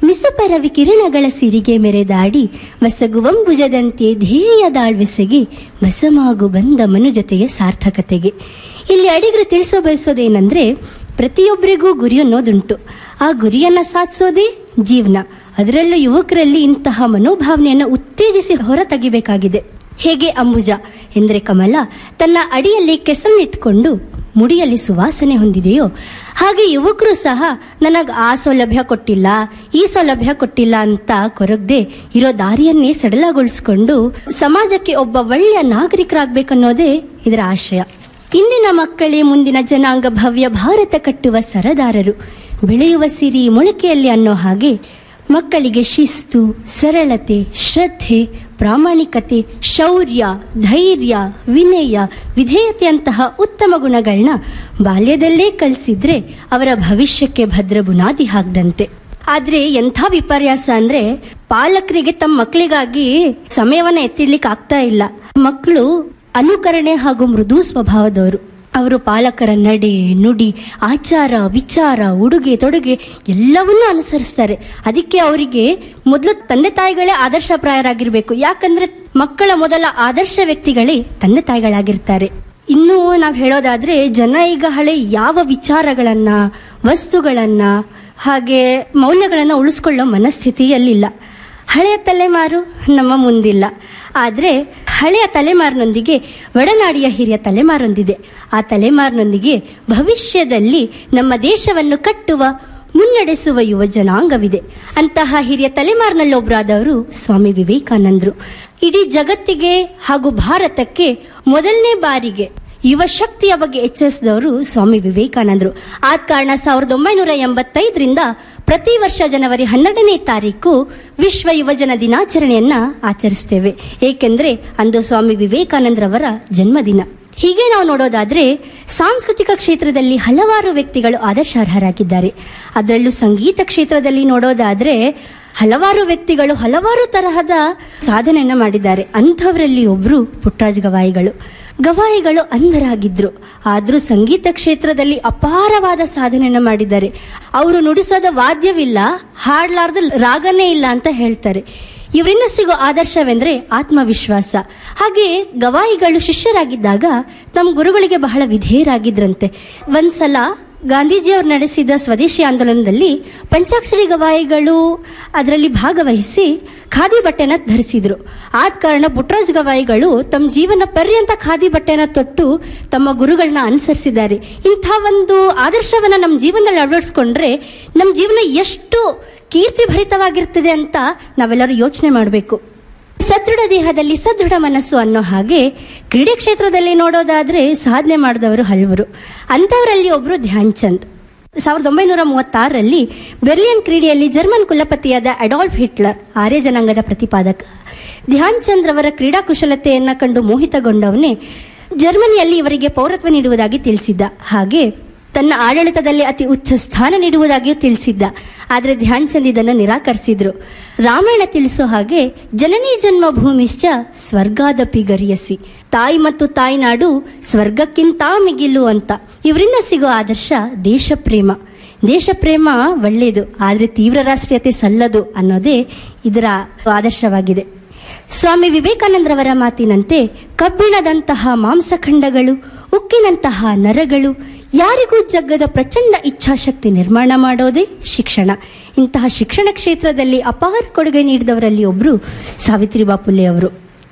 ಮಿಸಪರವಿ ಕಿರಣಗಳ ಸಿರಿಗೆ ಮೆರೆದಾಡಿ ಮಸಗುವಂಬುಜದಂತೆ ಧ್ಯೇಯದಾಳ್ವೆಸಗಿ ಮಸಮಾಗು ಬಂದ ಮನುಜತೆಯ ಸಾರ್ಥಕತೆಗೆ ಇಲ್ಲಿ ಅಡಿಗರು ತಿಳಿಸೋ ಬಯಸೋದೇನೆಂದ್ರೆ ಪ್ರತಿಯೊಬ್ಬರಿಗೂ ಗುರಿ ಅನ್ನೋದುಂಟು ಆ ಗುರಿಯನ್ನ ಸಾಧಿಸೋದೇ ಜೀವನ ಅದರಲ್ಲೂ ಯುವಕರಲ್ಲಿ ಇಂತಹ ಮನೋಭಾವನೆಯನ್ನು ಉತ್ತೇಜಿಸಿ ಹೊರ ತೆಗಿಬೇಕಾಗಿದೆ ಹೇಗೆ ಅಂಬುಜ ಎಂದರೆ ಕಮಲ ತನ್ನ ಅಡಿಯಲ್ಲಿ ಕೆಸನ್ನಿಟ್ಕೊಂಡು ಮುಡಿಯಲ್ಲಿ ಸುವಾಸನೆ ಹೊಂದಿದೆಯೋ ಹಾಗೆ ಯುವಕರು ಸಹ ನನಗೆ ಆ ಸೌಲಭ್ಯ ಕೊಟ್ಟಿಲ್ಲ ಈ ಸೌಲಭ್ಯ ಕೊಟ್ಟಿಲ್ಲ ಅಂತ ಕೊರಗದೆ ಇರೋ ದಾರಿಯನ್ನೇ ಸಡಲಗೊಳಿಸ್ಕೊಂಡು ಸಮಾಜಕ್ಕೆ ಒಬ್ಬ ಒಳ್ಳೆಯ ನಾಗರಿಕರಾಗಬೇಕನ್ನೋದೇ ಇದರ ಆಶಯ ಇಂದಿನ ಮಕ್ಕಳೇ ಮುಂದಿನ ಜನಾಂಗ ಭವ್ಯ ಭಾರತ ಕಟ್ಟುವ ಸರದಾರರು ಬೆಳೆಯುವ ಸಿರಿ ಮೊಳಕೆಯಲ್ಲಿ ಅನ್ನೋ ಹಾಗೆ ಮಕ್ಕಳಿಗೆ ಶಿಸ್ತು ಸರಳತೆ ಶ್ರದ್ಧೆ ಪ್ರಾಮಾಣಿಕತೆ ಶೌರ್ಯ ಧೈರ್ಯ ವಿನಯ ವಿಧೇಯತೆಯಂತಹ ಉತ್ತಮ ಗುಣಗಳನ್ನ ಬಾಲ್ಯದಲ್ಲೇ ಕಲಿಸಿದ್ರೆ ಅವರ ಭವಿಷ್ಯಕ್ಕೆ ಭದ್ರ ಬುನಾದಿ ಹಾಕ್ದಂತೆ ಆದ್ರೆ ಎಂಥ ವಿಪರ್ಯಾಸ ಅಂದ್ರೆ ಪಾಲಕರಿಗೆ ತಮ್ಮ ಮಕ್ಕಳಿಗಾಗಿ ಸಮಯವನ್ನ ಎತ್ತಿಡ್ಲಿಕ್ಕೆ ಆಗ್ತಾ ಇಲ್ಲ ಮಕ್ಕಳು ಅನುಕರಣೆ ಹಾಗೂ ಮೃದು ಸ್ವಭಾವದವರು ಅವರು ಪಾಲಕರ ನಡೆ ನುಡಿ ಆಚಾರ ವಿಚಾರ ಉಡುಗೆ ತೊಡುಗೆ ಎಲ್ಲವನ್ನೂ ಅನುಸರಿಸ್ತಾರೆ ಅದಕ್ಕೆ ಅವರಿಗೆ ಮೊದಲು ತಂದೆ ತಾಯಿಗಳೇ ಆದರ್ಶಪ್ರಾಯರಾಗಿರ್ಬೇಕು ಯಾಕಂದ್ರೆ ಮಕ್ಕಳ ಮೊದಲ ಆದರ್ಶ ವ್ಯಕ್ತಿಗಳೇ ತಂದೆ ತಾಯಿಗಳಾಗಿರ್ತಾರೆ ಇನ್ನು ನಾವು ಹೇಳೋದಾದ್ರೆ ಜನ ಈಗ ಹಳೆ ಯಾವ ವಿಚಾರಗಳನ್ನ ವಸ್ತುಗಳನ್ನ ಹಾಗೆ ಮೌಲ್ಯಗಳನ್ನ ಉಳಿಸ್ಕೊಳ್ಳೋ ಮನಸ್ಥಿತಿಯಲ್ಲಿಲ್ಲ ಹಳೆಯ ತಲೆಮಾರು ನಮ್ಮ ಮುಂದಿಲ್ಲ ಆದರೆ ಹಳೆಯ ತಲೆಮಾರಿನೊಂದಿಗೆ ಒಡನಾಡಿಯ ಹಿರಿಯ ತಲೆಮಾರೊಂದಿದೆ ಆ ತಲೆಮಾರಿನೊಂದಿಗೆ ಭವಿಷ್ಯದಲ್ಲಿ ನಮ್ಮ ದೇಶವನ್ನು ಕಟ್ಟುವ ಮುನ್ನಡೆಸುವ ಯುವ ಜನಾಂಗವಿದೆ ಅಂತಹ ಹಿರಿಯ ತಲೆಮಾರಿನಲ್ಲೊಬ್ಬರಾದವರು ಸ್ವಾಮಿ ವಿವೇಕಾನಂದರು ಇಡೀ ಜಗತ್ತಿಗೆ ಹಾಗೂ ಭಾರತಕ್ಕೆ ಮೊದಲನೇ ಬಾರಿಗೆ ಯುವ ಶಕ್ತಿಯ ಬಗ್ಗೆ ಎಚ್ಚರಿಸಿದವರು ಸ್ವಾಮಿ ವಿವೇಕಾನಂದರು ಆದ ಕಾರಣ ಸಾವಿರದ ಒಂಬೈನೂರ ಎಂಬತ್ತೈದರಿಂದ ಪ್ರತಿ ವರ್ಷ ಜನವರಿ ಹನ್ನೆರಡನೇ ತಾರೀಕು ವಿಶ್ವ ಯುವಜನ ದಿನಾಚರಣೆಯನ್ನ ಆಚರಿಸ್ತೇವೆ ಏಕೆಂದ್ರೆ ಅಂದು ಸ್ವಾಮಿ ವಿವೇಕಾನಂದರವರ ಜನ್ಮದಿನ ಹೀಗೆ ನಾವು ನೋಡೋದಾದ್ರೆ ಸಾಂಸ್ಕೃತಿಕ ಕ್ಷೇತ್ರದಲ್ಲಿ ಹಲವಾರು ವ್ಯಕ್ತಿಗಳು ಆದರ್ಶಾರ್ಹರಾಗಿದ್ದಾರೆ ಅದರಲ್ಲೂ ಸಂಗೀತ ಕ್ಷೇತ್ರದಲ್ಲಿ ನೋಡೋದಾದ್ರೆ ಹಲವಾರು ವ್ಯಕ್ತಿಗಳು ಹಲವಾರು ತರಹದ ಸಾಧನೆಯನ್ನ ಮಾಡಿದ್ದಾರೆ ಅಂಥವರಲ್ಲಿ ಒಬ್ರು ಪುಟ್ಟರಾಜ್ ಗವಾಯಿಗಳು ಗವಾಯಿಗಳು ಅಂಧರಾಗಿದ್ರು ಆದ್ರೂ ಸಂಗೀತ ಕ್ಷೇತ್ರದಲ್ಲಿ ಅಪಾರವಾದ ಸಾಧನೆಯನ್ನ ಮಾಡಿದ್ದಾರೆ ಅವರು ನುಡಿಸೋದ ವಾದ್ಯವಿಲ್ಲ ಹಾಡ್ಲಾರ್ದ ರಾಗನೇ ಇಲ್ಲ ಅಂತ ಹೇಳ್ತಾರೆ ಇವರಿಂದ ಸಿಗೋ ಆದರ್ಶವೆಂದ್ರೆ ಆತ್ಮವಿಶ್ವಾಸ ಹಾಗೆ ಗವಾಯಿಗಳು ಶಿಷ್ಯರಾಗಿದ್ದಾಗ ತಮ್ಮ ಗುರುಗಳಿಗೆ ಬಹಳ ವಿಧೇಯರಾಗಿದ್ರಂತೆ ಒಂದ್ಸಲ ಗಾಂಧೀಜಿಯವರು ನಡೆಸಿದ ಸ್ವದೇಶಿ ಆಂದೋಲನದಲ್ಲಿ ಪಂಚಾಕ್ಷರಿ ಗವಾಯಿಗಳು ಅದರಲ್ಲಿ ಭಾಗವಹಿಸಿ ಖಾದಿ ಬಟ್ಟೆನ ಧರಿಸಿದ್ರು ಆದ ಕಾರಣ ಪುಟ್ಟರಾಜ್ ಗವಾಯಿಗಳು ತಮ್ಮ ಜೀವನ ಪರ್ಯಂತ ಖಾದಿ ಬಟ್ಟೆನ ತೊಟ್ಟು ತಮ್ಮ ಗುರುಗಳನ್ನ ಅನುಸರಿಸಿದ್ದಾರೆ ಇಂಥ ಒಂದು ಆದರ್ಶವನ್ನ ನಮ್ಮ ಜೀವನದಲ್ಲಿ ಅಳವಡಿಸ್ಕೊಂಡ್ರೆ ನಮ್ಮ ಜೀವನ ಎಷ್ಟು ಕೀರ್ತಿ ಭರಿತವಾಗಿರ್ತದೆ ಅಂತ ನಾವೆಲ್ಲರೂ ಯೋಚನೆ ಮಾಡಬೇಕು ಸದೃಢ ದೇಹದಲ್ಲಿ ಸದೃಢ ಮನಸ್ಸು ಅನ್ನೋ ಹಾಗೆ ಕ್ರೀಡೆ ಕ್ಷೇತ್ರದಲ್ಲಿ ನೋಡೋದಾದ್ರೆ ಸಾಧನೆ ಮಾಡಿದವರು ಹಲವರು ಅಂಥವರಲ್ಲಿ ಒಬ್ರು ಧ್ಯಾನ್ ಚಂದ್ ಸಾವಿರದ ಒಂಬೈನೂರ ಮೂವತ್ತಾರರಲ್ಲಿ ಬೆರ್ಲಿಯನ್ ಕ್ರೀಡೆಯಲ್ಲಿ ಜರ್ಮನ್ ಕುಲಪತಿಯಾದ ಅಡಾಲ್ಫ್ ಹಿಟ್ಲರ್ ಆರ್ಯ ಜನಾಂಗದ ಪ್ರತಿಪಾದಕ ಧ್ಯಾನ್ ಚಂದ್ ರವರ ಕ್ರೀಡಾ ಕುಶಲತೆಯನ್ನ ಕಂಡು ಮೋಹಿತಗೊಂಡವನೇ ಜರ್ಮನಿಯಲ್ಲಿ ಇವರಿಗೆ ಪೌರತ್ವ ನೀಡುವುದಾಗಿ ತಿಳಿಸಿದ್ದ ಹಾಗೆ ತನ್ನ ಆಡಳಿತದಲ್ಲಿ ಅತಿ ಉಚ್ಚ ಸ್ಥಾನ ನೀಡುವುದಾಗಿಯೂ ತಿಳಿಸಿದ್ದ ಆದರೆ ಧ್ಯಾನ್ ಚಂದ್ ಇದನ್ನು ನಿರಾಕರಿಸಿದ್ರು ರಾಮಾಯಣ ತಿಳಿಸೋ ಹಾಗೆ ಜನನಿ ಜನ್ಮ ಭೂಮಿಶ್ಚ ಸ್ವರ್ಗಾದಪಿ ಗರಿಯಸಿ ತಾಯಿ ಮತ್ತು ತಾಯ್ನಾಡು ಸ್ವರ್ಗಕ್ಕಿಂತ ಮಿಗಿಲು ಅಂತ ಇವರಿಂದ ಸಿಗೋ ಆದರ್ಶ ದೇಶ ಪ್ರೇಮ ದೇಶ ಪ್ರೇಮ ಒಳ್ಳೆಯದು ಆದರೆ ತೀವ್ರ ರಾಷ್ಟ್ರೀಯತೆ ಸಲ್ಲದು ಅನ್ನೋದೇ ಇದರ ಆದರ್ಶವಾಗಿದೆ ಸ್ವಾಮಿ ವಿವೇಕಾನಂದರವರ ಮಾತಿನಂತೆ ಕಬ್ಬಿಣದಂತಹ ಮಾಂಸಖಂಡಗಳು ಉಕ್ಕಿನಂತಹ ನರಗಳು ಯಾರಿಗೂ ಜಗ್ಗದ ಪ್ರಚಂಡ ಇಚ್ಛಾಶಕ್ತಿ ನಿರ್ಮಾಣ ಮಾಡೋದೇ ಶಿಕ್ಷಣ ಇಂತಹ ಶಿಕ್ಷಣ ಕ್ಷೇತ್ರದಲ್ಲಿ ಅಪಾರ ಕೊಡುಗೆ ನೀಡಿದವರಲ್ಲಿ ಒಬ್ಬರು ಸಾವಿತ್ರಿಬಾ ಫುಲೆ ಅವರು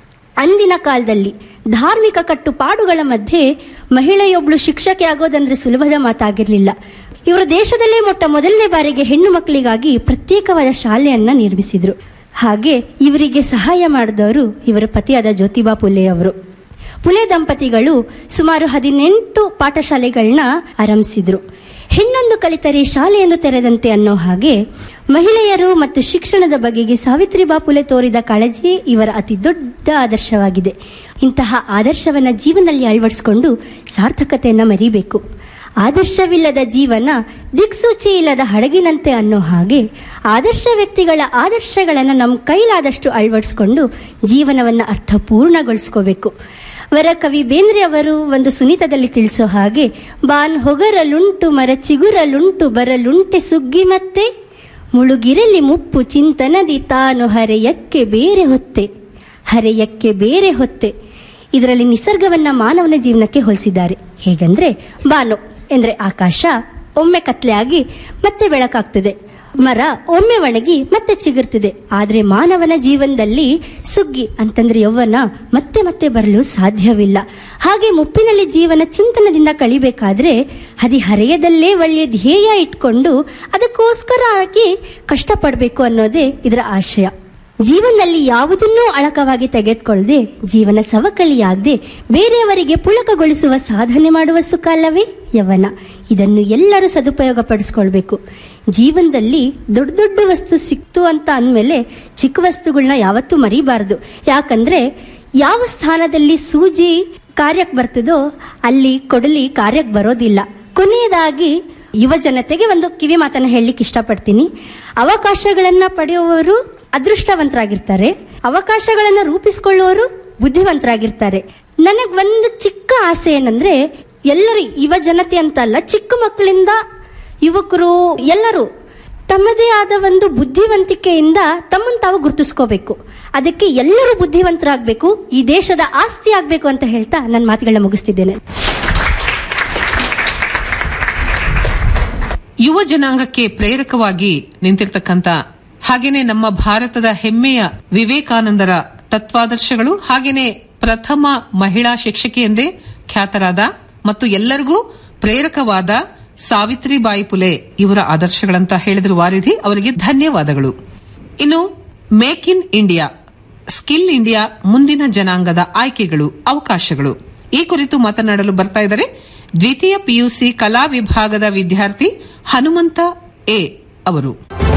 ಅಂದಿನ ಕಾಲದಲ್ಲಿ ಧಾರ್ಮಿಕ ಕಟ್ಟುಪಾಡುಗಳ ಮಧ್ಯೆ ಮಹಿಳೆಯೊಬ್ಳು ಶಿಕ್ಷಕಿ ಆಗೋದಂದ್ರೆ ಸುಲಭದ ಮಾತಾಗಿರಲಿಲ್ಲ ಇವರು ದೇಶದಲ್ಲೇ ಮೊಟ್ಟ ಮೊದಲನೇ ಬಾರಿಗೆ ಹೆಣ್ಣು ಮಕ್ಕಳಿಗಾಗಿ ಪ್ರತ್ಯೇಕವಾದ ಶಾಲೆಯನ್ನ ನಿರ್ಮಿಸಿದ್ರು ಹಾಗೆ ಇವರಿಗೆ ಸಹಾಯ ಮಾಡಿದವರು ಇವರ ಪತಿಯಾದ ಜ್ಯೋತಿಬಾ ಫುಲೆ ಅವರು ಪುಲೆ ದಂಪತಿಗಳು ಸುಮಾರು ಹದಿನೆಂಟು ಪಾಠಶಾಲೆಗಳನ್ನ ಆರಂಭಿಸಿದ್ರು ಹೆಣ್ಣೊಂದು ಕಲಿತರೆ ಶಾಲೆಯೊಂದು ತೆರೆದಂತೆ ಅನ್ನೋ ಹಾಗೆ ಮಹಿಳೆಯರು ಮತ್ತು ಶಿಕ್ಷಣದ ಬಗೆಗೆ ಸಾವಿತ್ರಿಬಾ ಫುಲೆ ತೋರಿದ ಕಾಳಜಿ ಇವರ ಅತಿ ದೊಡ್ಡ ಆದರ್ಶವಾಗಿದೆ ಇಂತಹ ಆದರ್ಶವನ್ನ ಜೀವನದಲ್ಲಿ ಅಳವಡಿಸಿಕೊಂಡು ಸಾರ್ಥಕತೆಯನ್ನ ಮರಿಬೇಕು ಆದರ್ಶವಿಲ್ಲದ ಜೀವನ ದಿಕ್ಸೂಚಿ ಇಲ್ಲದ ಹಡಗಿನಂತೆ ಅನ್ನೋ ಹಾಗೆ ಆದರ್ಶ ವ್ಯಕ್ತಿಗಳ ಆದರ್ಶಗಳನ್ನು ನಮ್ಮ ಕೈಲಾದಷ್ಟು ಅಳವಡಿಸ್ಕೊಂಡು ಜೀವನವನ್ನು ಅರ್ಥಪೂರ್ಣಗೊಳಿಸ್ಕೋಬೇಕು ವರ ಕವಿ ಬೇಂದ್ರೆ ಅವರು ಒಂದು ಸುನೀತದಲ್ಲಿ ತಿಳಿಸೋ ಹಾಗೆ ಬಾನ್ ಹೊಗರಲುಂಟು ಮರ ಚಿಗುರಲುಂಟು ಬರಲುಂಟೆ ಸುಗ್ಗಿ ಮತ್ತೆ ಮುಳುಗಿರಲಿ ಮುಪ್ಪು ಚಿಂತನದಿ ತಾನು ಹರೆಯಕ್ಕೆ ಬೇರೆ ಹೊತ್ತೆ ಹರೆಯಕ್ಕೆ ಬೇರೆ ಹೊತ್ತೆ ಇದರಲ್ಲಿ ನಿಸರ್ಗವನ್ನ ಮಾನವನ ಜೀವನಕ್ಕೆ ಹೋಲಿಸಿದ್ದಾರೆ ಹೇಗಂದ್ರೆ ಬಾನು ಎಂದ್ರೆ ಆಕಾಶ ಒಮ್ಮೆ ಕತ್ಲೆ ಆಗಿ ಮತ್ತೆ ಬೆಳಕಾಗ್ತದೆ ಮರ ಒಮ್ಮೆ ಒಣಗಿ ಮತ್ತೆ ಚಿಗುರ್ತಿದೆ ಆದ್ರೆ ಮಾನವನ ಜೀವನದಲ್ಲಿ ಸುಗ್ಗಿ ಅಂತಂದ್ರೆ ಯೌವನ ಮತ್ತೆ ಮತ್ತೆ ಬರಲು ಸಾಧ್ಯವಿಲ್ಲ ಹಾಗೆ ಮುಪ್ಪಿನಲ್ಲಿ ಜೀವನ ಚಿಂತನದಿಂದ ಕಳಿಬೇಕಾದ್ರೆ ಹದಿಹರೆಯದಲ್ಲೇ ಒಳ್ಳೆಯ ಧ್ಯೇಯ ಇಟ್ಕೊಂಡು ಅದಕ್ಕೋಸ್ಕರ ಆಗಿ ಕಷ್ಟಪಡಬೇಕು ಅನ್ನೋದೇ ಇದರ ಆಶಯ ಜೀವನದಲ್ಲಿ ಯಾವುದನ್ನೂ ಅಳಕವಾಗಿ ತೆಗೆದುಕೊಳ್ಳದೆ ಜೀವನ ಸವಕಳಿಯಾಗದೆ ಬೇರೆಯವರಿಗೆ ಪುಳಕಗೊಳಿಸುವ ಸಾಧನೆ ಮಾಡುವ ಸುಖ ಅಲ್ಲವೇ ಯವನ ಇದನ್ನು ಎಲ್ಲರೂ ಸದುಪಯೋಗ ಪಡಿಸ್ಕೊಳ್ಬೇಕು ಜೀವನದಲ್ಲಿ ದೊಡ್ಡ ದೊಡ್ಡ ವಸ್ತು ಸಿಕ್ತು ಅಂತ ಅಂದಮೇಲೆ ಚಿಕ್ಕ ವಸ್ತುಗಳನ್ನ ಯಾವತ್ತೂ ಮರಿಬಾರದು ಯಾಕಂದ್ರೆ ಯಾವ ಸ್ಥಾನದಲ್ಲಿ ಸೂಜಿ ಕಾರ್ಯಕ್ಕೆ ಬರ್ತದೋ ಅಲ್ಲಿ ಕೊಡಲಿ ಕಾರ್ಯಕ್ಕೆ ಬರೋದಿಲ್ಲ ಕೊನೆಯದಾಗಿ ಯುವ ಜನತೆಗೆ ಒಂದು ಕಿವಿ ಮಾತನ್ನ ಹೇಳಲಿಕ್ಕೆ ಇಷ್ಟಪಡ್ತೀನಿ ಅವಕಾಶಗಳನ್ನ ಪಡೆಯುವವರು ಅದೃಷ್ಟವಂತರಾಗಿರ್ತಾರೆ ಅವಕಾಶಗಳನ್ನ ರೂಪಿಸಿಕೊಳ್ಳುವವರು ಬುದ್ಧಿವಂತರಾಗಿರ್ತಾರೆ ನನಗ್ ಒಂದು ಚಿಕ್ಕ ಆಸೆ ಏನಂದ್ರೆ ಎಲ್ಲರೂ ಯುವ ಜನತೆ ಅಂತ ಅಲ್ಲ ಚಿಕ್ಕ ಮಕ್ಕಳಿಂದ ಯುವಕರು ಎಲ್ಲರೂ ತಮ್ಮದೇ ಆದ ಒಂದು ಬುದ್ಧಿವಂತಿಕೆಯಿಂದ ತಮ್ಮನ್ನು ತಾವು ಗುರುತಿಸ್ಕೋಬೇಕು ಅದಕ್ಕೆ ಎಲ್ಲರೂ ಬುದ್ಧಿವಂತರಾಗಬೇಕು ಈ ದೇಶದ ಆಸ್ತಿ ಆಗಬೇಕು ಅಂತ ಹೇಳ್ತಾ ನನ್ನ ಮಾತುಗಳನ್ನ ಮುಗಿಸ್ತಿದ್ದೇನೆ ಯುವ ಜನಾಂಗಕ್ಕೆ ಪ್ರೇರಕವಾಗಿ ನಿಂತಿರ್ತಕ್ಕಂಥ ಹಾಗೇನೆ ನಮ್ಮ ಭಾರತದ ಹೆಮ್ಮೆಯ ವಿವೇಕಾನಂದರ ತತ್ವಾದರ್ಶಗಳು ಹಾಗೇನೆ ಪ್ರಥಮ ಮಹಿಳಾ ಶಿಕ್ಷಕಿ ಎಂದೇ ಖ್ಯಾತರಾದ ಮತ್ತು ಎಲ್ಲರಿಗೂ ಪ್ರೇರಕವಾದ ಸಾವಿತ್ರಿಬಾಯಿ ಪುಲೆ ಇವರ ಆದರ್ಶಗಳಂತ ಹೇಳಿದ್ರು ವಾರಿಧಿ ಅವರಿಗೆ ಧನ್ಯವಾದಗಳು ಇನ್ನು make in India skill India ಮುಂದಿನ ಜನಾಂಗದ ಆಯ್ಕೆಗಳು ಅವಕಾಶಗಳು ಈ ಕುರಿತು ಮಾತನಾಡಲು ಬರ್ತಾ ಇದ್ದಾರೆ ದ್ವಿತೀಯ ಪಿಯುಸಿ ಕಲಾ ವಿಭಾಗದ ವಿದ್ಯಾರ್ಥಿ ಹನುಮಂತ ಎ ಅವರು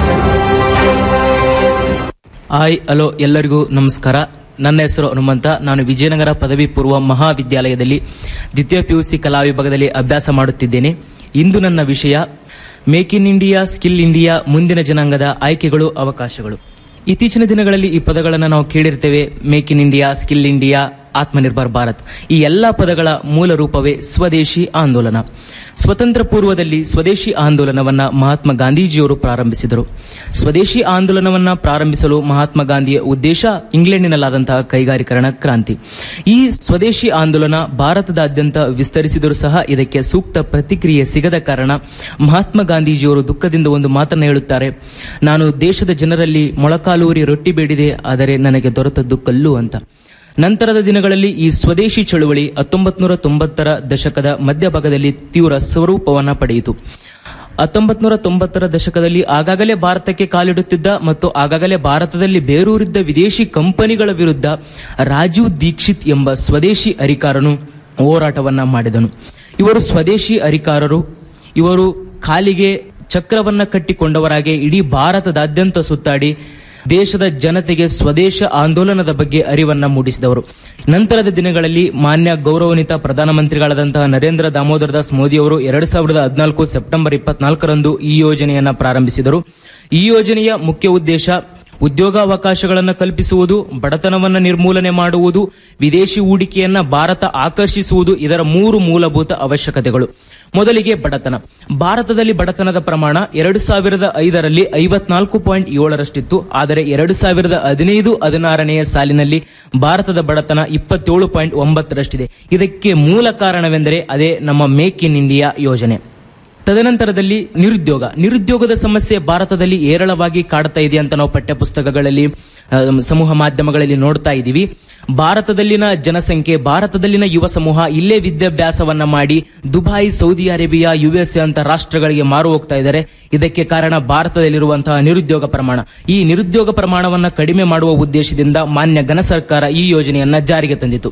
ಹಾಯ್ ಹಲೋ ಎಲ್ಲರಿಗೂ ನಮಸ್ಕಾರ ನನ್ನ ಹೆಸರು ಹನುಮಂತ ನಾನು ವಿಜಯನಗರ ಪದವಿ ಪೂರ್ವ ಮಹಾವಿದ್ಯಾಲಯದಲ್ಲಿ ದ್ವಿತೀಯ ಪಿಯುಸಿ ಕಲಾ ವಿಭಾಗದಲ್ಲಿ ಅಭ್ಯಾಸ ಮಾಡುತ್ತಿದ್ದೇನೆ ಇಂದು ನನ್ನ ವಿಷಯ make in India skill India ಮುಂದಿನ ಜನಾಂಗದ ಆಯ್ಕೆಗಳು ಅವಕಾಶಗಳು ಇತ್ತೀಚಿನ ದಿನಗಳಲ್ಲಿ ಈ ಪದಗಳನ್ನು ನಾವು ಕೇಳಿರ್ತೇವೆ make in India skill India Atmanirbhar Bharat ಈ ಎಲ್ಲ ಪದಗಳ ಮೂಲ ರೂಪವೇ ಸ್ವದೇಶಿ ಆಂದೋಲನ ಸ್ವತಂತ್ರ ಪೂರ್ವದಲ್ಲಿ ಸ್ವದೇಶಿ ಆಂದೋಲನವನ್ನ ಮಹಾತ್ಮ ಗಾಂಧೀಜಿಯವರು ಪ್ರಾರಂಭಿಸಿದರು ಸ್ವದೇಶಿ ಆಂದೋಲನವನ್ನ ಪ್ರಾರಂಭಿಸಲು ಮಹಾತ್ಮ ಗಾಂಧಿಯ ಉದ್ದೇಶ ಇಂಗ್ಲೆಂಡಿನಲ್ಲಾದಂತಹ ಕೈಗಾರಿಕರಣ ಕ್ರಾಂತಿ ಈ ಸ್ವದೇಶಿ ಆಂದೋಲನ ಭಾರತದಾದ್ಯಂತ ವಿಸ್ತರಿಸಿದರೂ ಸಹ ಇದಕ್ಕೆ ಸೂಕ್ತ ಪ್ರತಿಕ್ರಿಯೆ ಸಿಗದ ಕಾರಣ ಮಹಾತ್ಮ ಗಾಂಧೀಜಿಯವರು ದುಃಖದಿಂದ ಒಂದು ಮಾತನ್ನು ಹೇಳುತ್ತಾರೆ ನಾನು ದೇಶದ ಜನರಲ್ಲಿ ಮೊಳಕಾಲೂರಿ ರೊಟ್ಟಿ ಬೇಡಿದೆ ಆದರೆ ನನಗೆ ದೊರೆತದ್ದು ಕಲ್ಲು ಅಂತ ನಂತರದ ದಿನಗಳಲ್ಲಿ ಈ ಸ್ವದೇಶಿ ಚಳುವಳಿ ಹತ್ತೊಂಬತ್ ನೂರ ತೊಂಬತ್ತರ ದಶಕದ ಮಧ್ಯಭಾಗದಲ್ಲಿ ತೀವ್ರ ಸ್ವರೂಪವನ್ನ ಪಡೆಯಿತು ಹತ್ತೊಂಬತ್ ನೂರ ತೊಂಬತ್ತರ ದಶಕದಲ್ಲಿ ಆಗಾಗಲೇ ಭಾರತಕ್ಕೆ ಕಾಲಿಡುತ್ತಿದ್ದ ಮತ್ತು ಆಗಾಗಲೇ ಭಾರತದಲ್ಲಿ ಬೇರೂರಿದ್ದ ವಿದೇಶಿ ಕಂಪನಿಗಳ ವಿರುದ್ಧ ರಾಜೀವ್ ದೀಕ್ಷಿತ್ ಎಂಬ ಸ್ವದೇಶಿ ಅಧಿಕಾರನು ಹೋರಾಟವನ್ನ ಮಾಡಿದನು ಇವರು ಸ್ವದೇಶಿ ಅಧಿಕಾರರು ಇವರು ಕಾಲಿಗೆ ಚಕ್ರವನ್ನ ಕಟ್ಟಿಕೊಂಡವರಾಗಿ ಇಡೀ ಭಾರತದಾದ್ಯಂತ ಸುತ್ತಾಡಿ ದೇಶದ ಜನತೆಗೆ ಸ್ವದೇಶ ಆಂದೋಲನದ ಬಗ್ಗೆ ಅರಿವನ್ನ ಮೂಡಿಸಿದವರು ನಂತರದ ದಿನಗಳಲ್ಲಿ ಮಾನ್ಯ ಗೌರವಾನ್ವಿತ ಪ್ರಧಾನಮಂತ್ರಿಗಳಾದಂತಹ ನರೇಂದ್ರ ದಾಮೋದರ ದಾಸ್ ಮೋದಿ ಅವರು ಎರಡ್ ಸಾವಿರದ ಹದಿನಾಲ್ಕು ಸೆಪ್ಟೆಂಬರ್ ಇಪ್ಪತ್ನಾಲ್ಕರಂದು ಈ ಯೋಜನೆಯನ್ನ ಪ್ರಾರಂಭಿಸಿದರು ಈ ಯೋಜನೆಯ ಮುಖ್ಯ ಉದ್ದೇಶ ಉದ್ಯೋಗಾವಕಾಶಗಳನ್ನು ಕಲ್ಪಿಸುವುದು ಬಡತನವನ್ನು ನಿರ್ಮೂಲನೆ ಮಾಡುವುದು ವಿದೇಶಿ ಹೂಡಿಕೆಯನ್ನ ಭಾರತ ಆಕರ್ಷಿಸುವುದು ಇದರ ಮೂರು ಮೂಲಭೂತ ಅವಶ್ಯಕತೆಗಳು ಮೊದಲಿಗೆ ಬಡತನ ಭಾರತದಲ್ಲಿ ಬಡತನದ ಪ್ರಮಾಣ ಎರಡು ಸಾವಿರದ ಐದರಲ್ಲಿ ಐವತ್ನಾಲ್ಕು ಪಾಯಿಂಟ್ ಏಳರಷ್ಟಿತ್ತು ಆದರೆ ಎರಡು ಸಾವಿರದ ಹದಿನೈದು ಹದಿನಾರನೆಯ ಸಾಲಿನಲ್ಲಿ ಭಾರತದ ಬಡತನ ಇಪ್ಪತ್ತೇಳು ಪಾಯಿಂಟ್ ಒಂಬತ್ತರಷ್ಟಿದೆ ಇದಕ್ಕೆ ಮೂಲ ಕಾರಣವೆಂದರೆ ಅದೇ ನಮ್ಮ ಮೇಕ್ ಇನ್ ಇಂಡಿಯಾ ಯೋಜನೆ ತದನಂತರದಲ್ಲಿ ನಿರುದ್ಯೋಗ ನಿರುದ್ಯೋಗದ ಸಮಸ್ಯೆ ಭಾರತದಲ್ಲಿ ಏರಳವಾಗಿ ಕಾಡ್ತಾ ಇದೆ ಅಂತ ನಾವು ಪಠ್ಯಪುಸ್ತಕಗಳಲ್ಲಿ ಆ, ಸಮೂಹ ಮಾಧ್ಯಮಗಳಲ್ಲಿ ನೋಡ್ತಾ ಇದ್ದೀವಿ ಭಾರತದಲ್ಲಿನ ಜನಸಂಖ್ಯೆ ಭಾರತದಲ್ಲಿನ ಯುವ ಸಮೂಹ ಇಲ್ಲೇ ವಿದ್ಯಾಭ್ಯಾಸವನ್ನ ಮಾಡಿ ದುಬೈ ಸೌದಿ ಅರೇಬಿಯಾ ಯುಎಸ್ಎ ಅಂತ ರಾಷ್ಟ್ರಗಳಿಗೆ ಮಾರು ಹೋಗ್ತಾ ಇದ್ದಾರೆ ಇದಕ್ಕೆ ಕಾರಣ ಭಾರತದಲ್ಲಿರುವಂತಹ ನಿರುದ್ಯೋಗ ಪ್ರಮಾಣ ಈ ನಿರುದ್ಯೋಗ ಪ್ರಮಾಣವನ್ನ ಕಡಿಮೆ ಮಾಡುವ ಉದ್ದೇಶದಿಂದ ಮಾನ್ಯ ಘನ ಸರ್ಕಾರ ಈ ಯೋಜನೆಯನ್ನ ಜಾರಿಗೆ ತಂದಿತು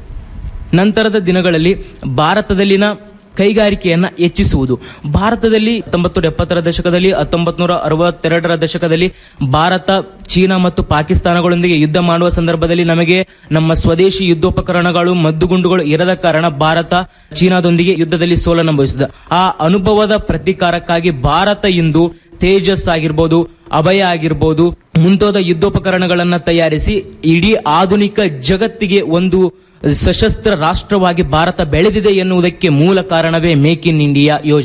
ನಂತರದ ದಿನಗಳಲ್ಲಿ ಭಾರತದಲ್ಲಿನ ಕೈಗಾರಿಕೆಯನ್ನ ಹೆಚ್ಚಿಸುವುದು ಭಾರತದಲ್ಲಿ ಹತ್ತೊಂಬತ್ತು ಎಪ್ಪತ್ತರ ದಶಕದಲ್ಲಿ ಹತ್ತೊಂಬತ್ ನೂರ ಅರವತ್ತೆರಡರ ದಶಕದಲ್ಲಿ ಭಾರತ ಚೀನಾ ಮತ್ತು ಪಾಕಿಸ್ತಾನಗಳೊಂದಿಗೆ ಯುದ್ಧ ಮಾಡುವ ಸಂದರ್ಭದಲ್ಲಿ ನಮಗೆ ನಮ್ಮ ಸ್ವದೇಶಿ ಯುದ್ಧೋಪಕರಣಗಳು ಮದ್ದುಗುಂಡುಗಳು ಇರದ ಕಾರಣ ಭಾರತ ಚೀನಾದೊಂದಿಗೆ ಯುದ್ಧದಲ್ಲಿ ಸೋಲನುಭವಿಸಿದ ಆ ಅನುಭವದ ಪ್ರತೀಕಾರಕ್ಕಾಗಿ ಭಾರತ ಇಂದು ತೇಜಸ್ ಆಗಿರ್ಬೋದು ಅಭಯ ಆಗಿರ್ಬೋದು ಮುಂತಾದ ಯುದ್ಧೋಪಕರಣಗಳನ್ನ ತಯಾರಿಸಿ ಇಡೀ ಆಧುನಿಕ ಜಗತ್ತಿಗೆ ಒಂದು ಸಶಸ್ತ್ರ ರಾಷ್ಟ್ರವಾಗಿ ಭಾರತ ಬೆಳೆದಿದೆ ಎನ್ನುವುದಕ್ಕೆ ಮೂಲ ಕಾರಣವೇ ಮೇಕ್ ಇನ್ ಇಂಡಿಯಾ ಯೋಜನೆ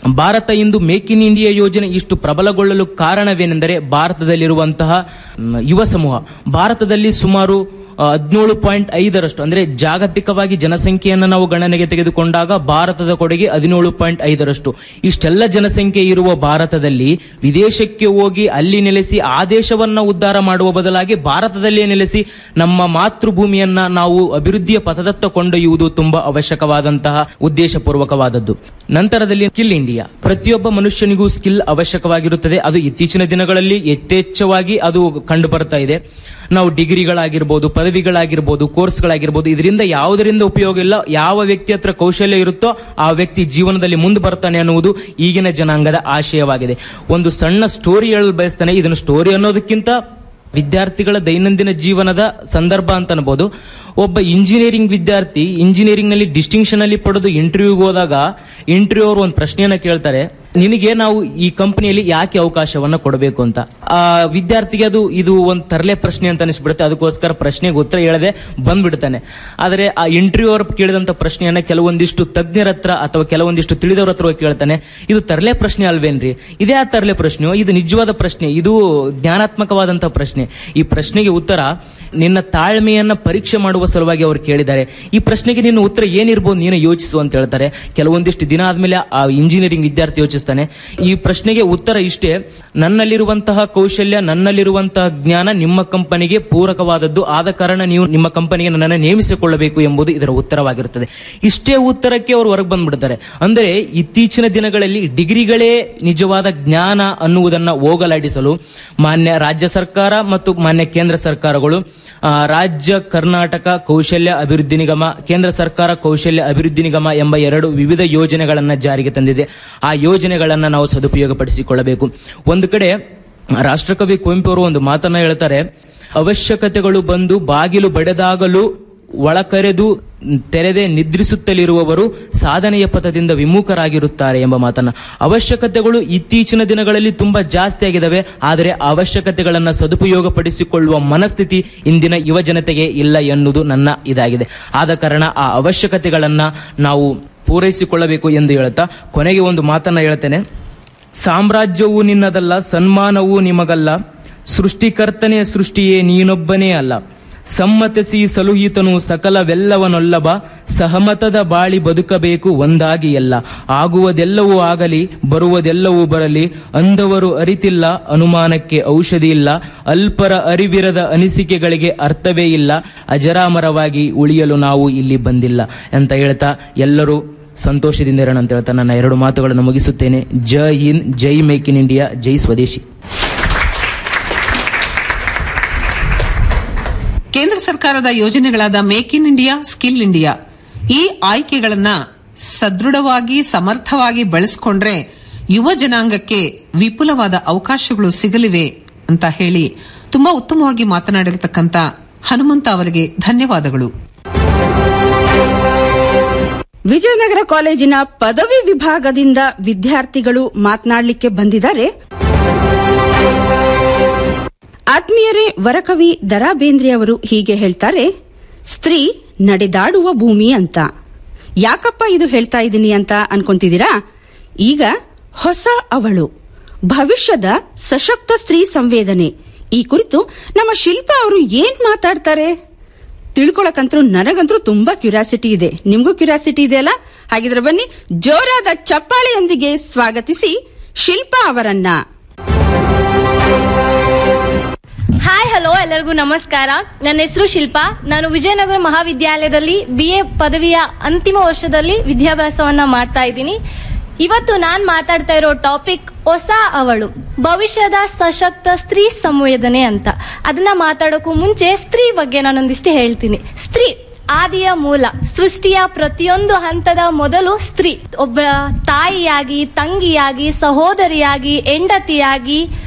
ಭಾರತ ಇಂದು ಮೇಕ್ ಇನ್ ಇಂಡಿಯಾ ಯೋಜನೆ ಇಷ್ಟು ಪ್ರಬಲಗೊಳ್ಳಲು ಕಾರಣವೇನೆಂದರೆ ಭಾರತದಲ್ಲಿರುವಂತಹ ಮ್, ಯುವ ಸಮೂಹ ಭಾರತದಲ್ಲಿ ಸುಮಾರು ಹದಿನೇಳು ಪಾಯಿಂಟ್ ಐದರಷ್ಟು ಅಂದ್ರೆ ಜಾಗತಿಕವಾಗಿ ಜನಸಂಖ್ಯೆಯನ್ನು ನಾವು ಗಣನೆಗೆ ತೆಗೆದುಕೊಂಡಾಗ ಭಾರತದ ಕೊಡುಗೆ ಹದಿನೇಳು ಪಾಯಿಂಟ್ ಐದರಷ್ಟು ಇಷ್ಟೆಲ್ಲ ಜನಸಂಖ್ಯೆ ಇರುವ ಭಾರತದಲ್ಲಿ ವಿದೇಶಕ್ಕೆ ಹೋಗಿ ಅಲ್ಲಿ ನೆಲೆಸಿ ಆ ದೇಶವನ್ನ ಉದ್ಧಾರ ಮಾಡುವ ಬದಲಾಗಿ ಭಾರತದಲ್ಲಿಯೇ ನೆಲೆಸಿ ನಮ್ಮ ಮಾತೃಭೂಮಿಯನ್ನ ನಾವು ಅಭಿವೃದ್ಧಿಯ ಪಥದತ್ತ ಕೊಂಡೊಯ್ಯುವುದು ತುಂಬಾ ಅವಶ್ಯಕವಾದಂತಹ ಉದ್ದೇಶಪೂರ್ವಕವಾದದ್ದು ನಂತರದಲ್ಲಿ ಸ್ಕಿಲ್ ಇಂಡಿಯಾ ಪ್ರತಿಯೊಬ್ಬ ಮನುಷ್ಯನಿಗೂ ಸ್ಕಿಲ್ ಅವಶ್ಯಕವಾಗಿರುತ್ತದೆ ಅದು ಇತ್ತೀಚಿನ ದಿನಗಳಲ್ಲಿ ಯಥೇಚ್ಛವಾಗಿ ಅದು ಕಂಡು ಬರ್ತಾ ಇದೆ ನಾವು ಡಿಗ್ರಿಗಳಾಗಿರ್ಬೋದು ಪದವಿಗಳಾಗಿರ್ಬೋದು ಕೋರ್ಸ್ಗಳಾಗಿರ್ಬೋದು ಇದರಿಂದ ಯಾವುದರಿಂದ ಉಪಯೋಗ ಇಲ್ಲ ಯಾವ ವ್ಯಕ್ತಿ ಹತ್ರ ಕೌಶಲ್ಯ ಇರುತ್ತೋ ಆ ವ್ಯಕ್ತಿ ಜೀವನದಲ್ಲಿ ಮುಂದೆ ಬರ್ತಾನೆ ಅನ್ನುವುದು ಈಗಿನ ಜನಾಂಗದ ಆಶಯವಾಗಿದೆ ಒಂದು ಸಣ್ಣ ಸ್ಟೋರಿ ಹೇಳಲು ಬಯಸ್ತಾನೆ ಇದನ್ನು ಸ್ಟೋರಿ ಅನ್ನೋದಕ್ಕಿಂತ ವಿದ್ಯಾರ್ಥಿಗಳ ದೈನಂದಿನ ಜೀವನದ ಸಂದರ್ಭ ಅಂತ ಅನ್ಬೋದು ಒಬ್ಬ ಇಂಜಿನಿಯರಿಂಗ್ ವಿದ್ಯಾರ್ಥಿ ಇಂಜಿನಿಯರಿಂಗ್ ನಲ್ಲಿ ಡಿಸ್ಟಿಂಕ್ಷನ್ ಅಲ್ಲಿ ಪಡೆದು ಇಂಟರ್ವ್ಯೂಗೆ ಹೋದಾಗ ಇಂಟರ್ವ್ಯೂ ಅವರು ಒಂದು ಪ್ರಶ್ನೆಯನ್ನ ಕೇಳ್ತಾರೆ ನಿನಗೆ ನಾವು ಈ ಕಂಪನಿಯಲ್ಲಿ ಯಾಕೆ ಅವಕಾಶವನ್ನ ಕೊಡಬೇಕು ಅಂತ ಆ ವಿದ್ಯಾರ್ಥಿಗೆ ಅದು ಇದು ಒಂದು ತರಲೆ ಪ್ರಶ್ನೆ ಅಂತ ಅನಿಸ್ಬಿಡುತ್ತೆ ಅದಕ್ಕೋಸ್ಕರ ಪ್ರಶ್ನೆಗೆ ಉತ್ತರ ಹೇಳದೆ ಬಂದ್ಬಿಡ್ತಾನೆ ಆದರೆ ಆ ಇಂಟರ್ವ್ಯೂ ಅವರು ಕೇಳಿದಂತ ಪ್ರಶ್ನೆಯನ್ನ ಕೆಲವೊಂದಿಷ್ಟು ತಜ್ಞರ ಹತ್ರ ಅಥವಾ ಕೆಲವೊಂದಿಷ್ಟು ತಿಳಿದವರ ಹತ್ರ ಹೋಗಿ ಕೇಳ್ತಾನೆ ಇದು ತರಲೆ ಪ್ರಶ್ನೆ ಅಲ್ವೇನ್ರಿ ಇದೇ ಆ ತರಲೆ ಪ್ರಶ್ನೆಯೋ ಇದು ನಿಜವಾದ ಪ್ರಶ್ನೆ ಇದು ಜ್ಞಾನಾತ್ಮಕವಾದಂತಹ ಪ್ರಶ್ನೆ ಈ ಪ್ರಶ್ನೆಗೆ ಉತ್ತರ ನಿನ್ನ ತಾಳ್ಮೆಯನ್ನ ಪರೀಕ್ಷೆ ಮಾಡುವ ಸಲುವಾಗಿ ಅವರು ಕೇಳಿದ್ದಾರೆ ಈ ಪ್ರಶ್ನೆಗೆ ನಿನ್ನ ಉತ್ತರ ಏನಿರ್ಬೋದು ನೀನು ಯೋಚಿಸು ಅಂತ ಹೇಳ್ತಾರೆ ಕೆಲವೊಂದಿಷ್ಟು ದಿನ ಆದ್ಮೇಲೆ ಆ ಇಂಜಿನಿಯರಿಂಗ್ ವಿದ್ಯಾರ್ಥಿ ಯೋಚಿಸ್ತಾನೆ ಈ ಪ್ರಶ್ನೆಗೆ ಉತ್ತರ ಇಷ್ಟೇ ನನ್ನಲ್ಲಿರುವಂತಹ ಕೌಶಲ್ಯ ನನ್ನಲ್ಲಿರುವಂತಹ ಜ್ಞಾನ ನಿಮ್ಮ ಕಂಪನಿಗೆ ಪೂರಕವಾದದ್ದು ಆದ ಕಾರಣ ನೀವು ನಿಮ್ಮ ಕಂಪನಿಗೆ ನನ್ನನ್ನು ನೇಮಿಸಿಕೊಳ್ಳಬೇಕು ಎಂಬುದು ಇದರ ಉತ್ತರವಾಗಿರುತ್ತದೆ ಇಷ್ಟೇ ಉತ್ತರಕ್ಕೆ ಅವರು ಹೊರಗೆ ಬಂದ್ಬಿಡ್ತಾರೆ ಅಂದರೆ ಇತ್ತೀಚಿನ ದಿನಗಳಲ್ಲಿ ಡಿಗ್ರಿಗಳೇ ನಿಜವಾದ ಜ್ಞಾನ ಅನ್ನುವುದನ್ನ ಹೋಗಲಾಡಿಸಲು ಮಾನ್ಯ ರಾಜ್ಯ ಸರ್ಕಾರ ಮತ್ತು ಮಾನ್ಯ ಕೇಂದ್ರ ಸರ್ಕಾರಗಳು ಆ, ರಾಜ್ಯ ಕರ್ನಾಟಕ ಕೌಶಲ್ಯ ಅಭಿವೃದ್ಧಿ ನಿಗಮ ಕೇಂದ್ರ ಸರ್ಕಾರ ಕೌಶಲ್ಯ ಅಭಿವೃದ್ಧಿ ನಿಗಮ ಎಂಬ ಎರಡು ವಿವಿಧ ಯೋಜನೆಗಳನ್ನ ಜಾರಿಗೆ ತಂದಿದೆ ಆ ಯೋಜನೆಗಳನ್ನ ನಾವು ಸದುಪಯೋಗಪಡಿಸಿಕೊಳ್ಳಬೇಕು ಒಂದು ಕಡೆ ರಾಷ್ಟ್ರಕವಿ ಕುವೆಂಪು ಅವರು ಒಂದು ಮಾತನ್ನ ಹೇಳ್ತಾರೆ ಅವಶ್ಯಕತೆಗಳು ಬಂದು ಬಾಗಿಲು ಬಡೆದಾಗಲು ಒಳಕರೆದು ತೆರೆದೆ ನಿದ್ರಿಸುತ್ತಲಿರುವವರು ಸಾಧನೆಯ ಪಥದಿಂದ ವಿಮುಖರಾಗಿರುತ್ತಾರೆ ಎಂಬ ಮಾತನ್ನ ಅವಶ್ಯಕತೆಗಳು ಇತ್ತೀಚಿನ ದಿನಗಳಲ್ಲಿ ತುಂಬಾ ಜಾಸ್ತಿ ಆಗಿದಾವೆ ಆದರೆ ಆ ಅವಶ್ಯಕತೆಗಳನ್ನ ಸದುಪಯೋಗಪಡಿಸಿಕೊಳ್ಳುವ ಮನಸ್ಥಿತಿ ಇಂದಿನ ಯುವ ಜನತೆಗೆ ಇಲ್ಲ ಎನ್ನುವುದು ನನ್ನ ಇದಾಗಿದೆ ಆದ ಕಾರಣ ಆ ಅವಶ್ಯಕತೆಗಳನ್ನ ನಾವು ಪೂರೈಸಿಕೊಳ್ಳಬೇಕು ಎಂದು ಹೇಳುತ್ತಾ ಕೊನೆಗೆ ಒಂದು ಮಾತನ್ನ ಹೇಳ್ತೇನೆ ಸಾಮ್ರಾಜ್ಯವು ನಿನ್ನದಲ್ಲ ಸನ್ಮಾನವೂ ನಿಮಗಲ್ಲ ಸೃಷ್ಟಿಕರ್ತನೆಯ ಸೃಷ್ಟಿಯೇ ನೀನೊಬ್ಬನೇ ಅಲ್ಲ ಸಮ್ಮತಿಸಿ ಸಲುಹಿತನು ಸಕಲವೆಲ್ಲವನೊಲ್ಲಬ ಸಹಮತದ ಬಾಳಿ ಬದುಕಬೇಕು ಒಂದಾಗಿ ಎಲ್ಲ ಆಗುವುದೆಲ್ಲವೂ ಆಗಲಿ ಬರುವುದೆಲ್ಲವೂ ಬರಲಿ ಅಂದವರು ಅರಿತಿಲ್ಲ ಅನುಮಾನಕ್ಕೆ ಔಷಧಿ ಇಲ್ಲ ಅಲ್ಪರ ಅರಿವಿರದ ಅನಿಸಿಕೆಗಳಿಗೆ ಅರ್ಥವೇ ಇಲ್ಲ ಅಜರಾಮರವಾಗಿ ಉಳಿಯಲು ನಾವು ಇಲ್ಲಿ ಬಂದಿಲ್ಲ ಅಂತ ಹೇಳ್ತಾ ಎಲ್ಲರೂ ಸಂತೋಷದಿಂದ ಇರೋಣ ಅಂತ ಹೇಳ್ತಾ ನನ್ನ ಎರಡು ಮಾತುಗಳನ್ನು ಮುಗಿಸುತ್ತೇನೆ ಜೈ ಹಿಂದ್ ಜೈ ಮೇಕ್ ಇನ್ ಇಂಡಿಯಾ ಜೈ ಸ್ವದೇಶಿ ಕೇಂದ್ರ ಸರ್ಕಾರದ ಯೋಜನೆಗಳಾದ make in India skill India ಈ ಆಯ್ಕೆಗಳನ್ನ ಸದೃಢವಾಗಿ ಸಮರ್ಥವಾಗಿ ಬಳಸಿಕೊಂಡ್ರೆ ಯುವ ಜನಾಂಗಕ್ಕೆ ವಿಪುಲವಾದ ಅವಕಾಶಗಳು ಸಿಗಲಿವೆ ಅಂತ ಹೇಳಿ ತುಂಬಾ ಉತ್ತಮವಾಗಿ ಮಾತನಾಡಿರತಕ್ಕಂತ ಹನುಮಂತ ಅವರಿಗೆ ಧನ್ಯವಾದಗಳು ವಿಜಯನಗರ ಕಾಲೇಜಿನ ಪದವಿ ವಿಭಾಗದಿಂದ ವಿದ್ಯಾರ್ಥಿಗಳು ಮಾತನಾಡಲಿಕ್ಕೆ ಬಂದಿದ್ದಾರೆ ಆತ್ಮೀಯರೇ ವರಕವಿ ದರಾ ಬೇಂದ್ರೆ ಅವರು ಹೀಗೆ ಹೇಳ್ತಾರೆ ಸ್ತ್ರೀ ನಡೆದಾಡುವ ಭೂಮಿ ಅಂತ ಯಾಕಪ್ಪ ಇದು ಹೇಳ್ತಾ ಇದ್ದೀನಿ ಅಂತ ಅನ್ಕೊಂತಿದ್ದೀರಾ ಈಗ ಹೊಸ ಅವಳು ಭವಿಷ್ಯದ ಸಶಕ್ತ ಸ್ತ್ರೀ ಸಂವೇದನೆ ಈ ಕುರಿತು ನಮ್ಮ ಶಿಲ್ಪ ಅವರು ಏನ್ ಮಾತಾಡ್ತಾರೆ ತಿಳ್ಕೊಳಕಂತೂ ನನಗಂತೂ ತುಂಬಾ ಕ್ಯೂರಿಯಾಸಿಟಿ ಇದೆ ನಿಮ್ಗೂ ಕ್ಯೂರಿಯಾಸಿಟಿ ಇದೆ ಅಲ್ಲ ಹಾಗಿದ್ರೆ ಬನ್ನಿ ಜೋರಾದ ಚಪ್ಪಾಳೆಯೊಂದಿಗೆ ಸ್ವಾಗತಿಸಿ ಶಿಲ್ಪಾ ಅವರನ್ನ ಹಾಯ್ ಹಲೋ ಎಲ್ಲರಿಗೂ ನಮಸ್ಕಾರ ನನ್ನ ಹೆಸರು ಶಿಲ್ಪಾ ನಾನು ವಿಜಯನಗರ ಮಹಾವಿದ್ಯಾಲಯದಲ್ಲಿ ಬಿ ಎ ಪದವಿಯ ಅಂತಿಮ ವರ್ಷದಲ್ಲಿ ವಿದ್ಯಾಭ್ಯಾಸವನ್ನ ಮಾಡ್ತಾ ಇದ್ದೀನಿ ಇವತ್ತು ನಾನ್ ಮಾತಾಡ್ತಾ ಇರೋ ಟಾಪಿಕ್ ಹೊಸ ಅವಳು ಭವಿಷ್ಯದ ಸಶಕ್ತ ಸ್ತ್ರೀ ಸಂವೇದನೆ ಅಂತ ಅದನ್ನ ಮಾತಾಡೋಕ್ಕೂ ಮುಂಚೆ ಸ್ತ್ರೀ ಬಗ್ಗೆ ನಾನೊಂದಿಷ್ಟು ಹೇಳ್ತೀನಿ ಸ್ತ್ರೀ ಆದಿಯ ಮೂಲ ಸೃಷ್ಟಿಯ ಪ್ರತಿಯೊಂದು ಹಂತದ ಮೊದಲು ಸ್ತ್ರೀ ಒಬ್ಬ ತಾಯಿಯಾಗಿ ತಂಗಿಯಾಗಿ ಸಹೋದರಿಯಾಗಿ ಹೆಂಡತಿಯಾಗಿ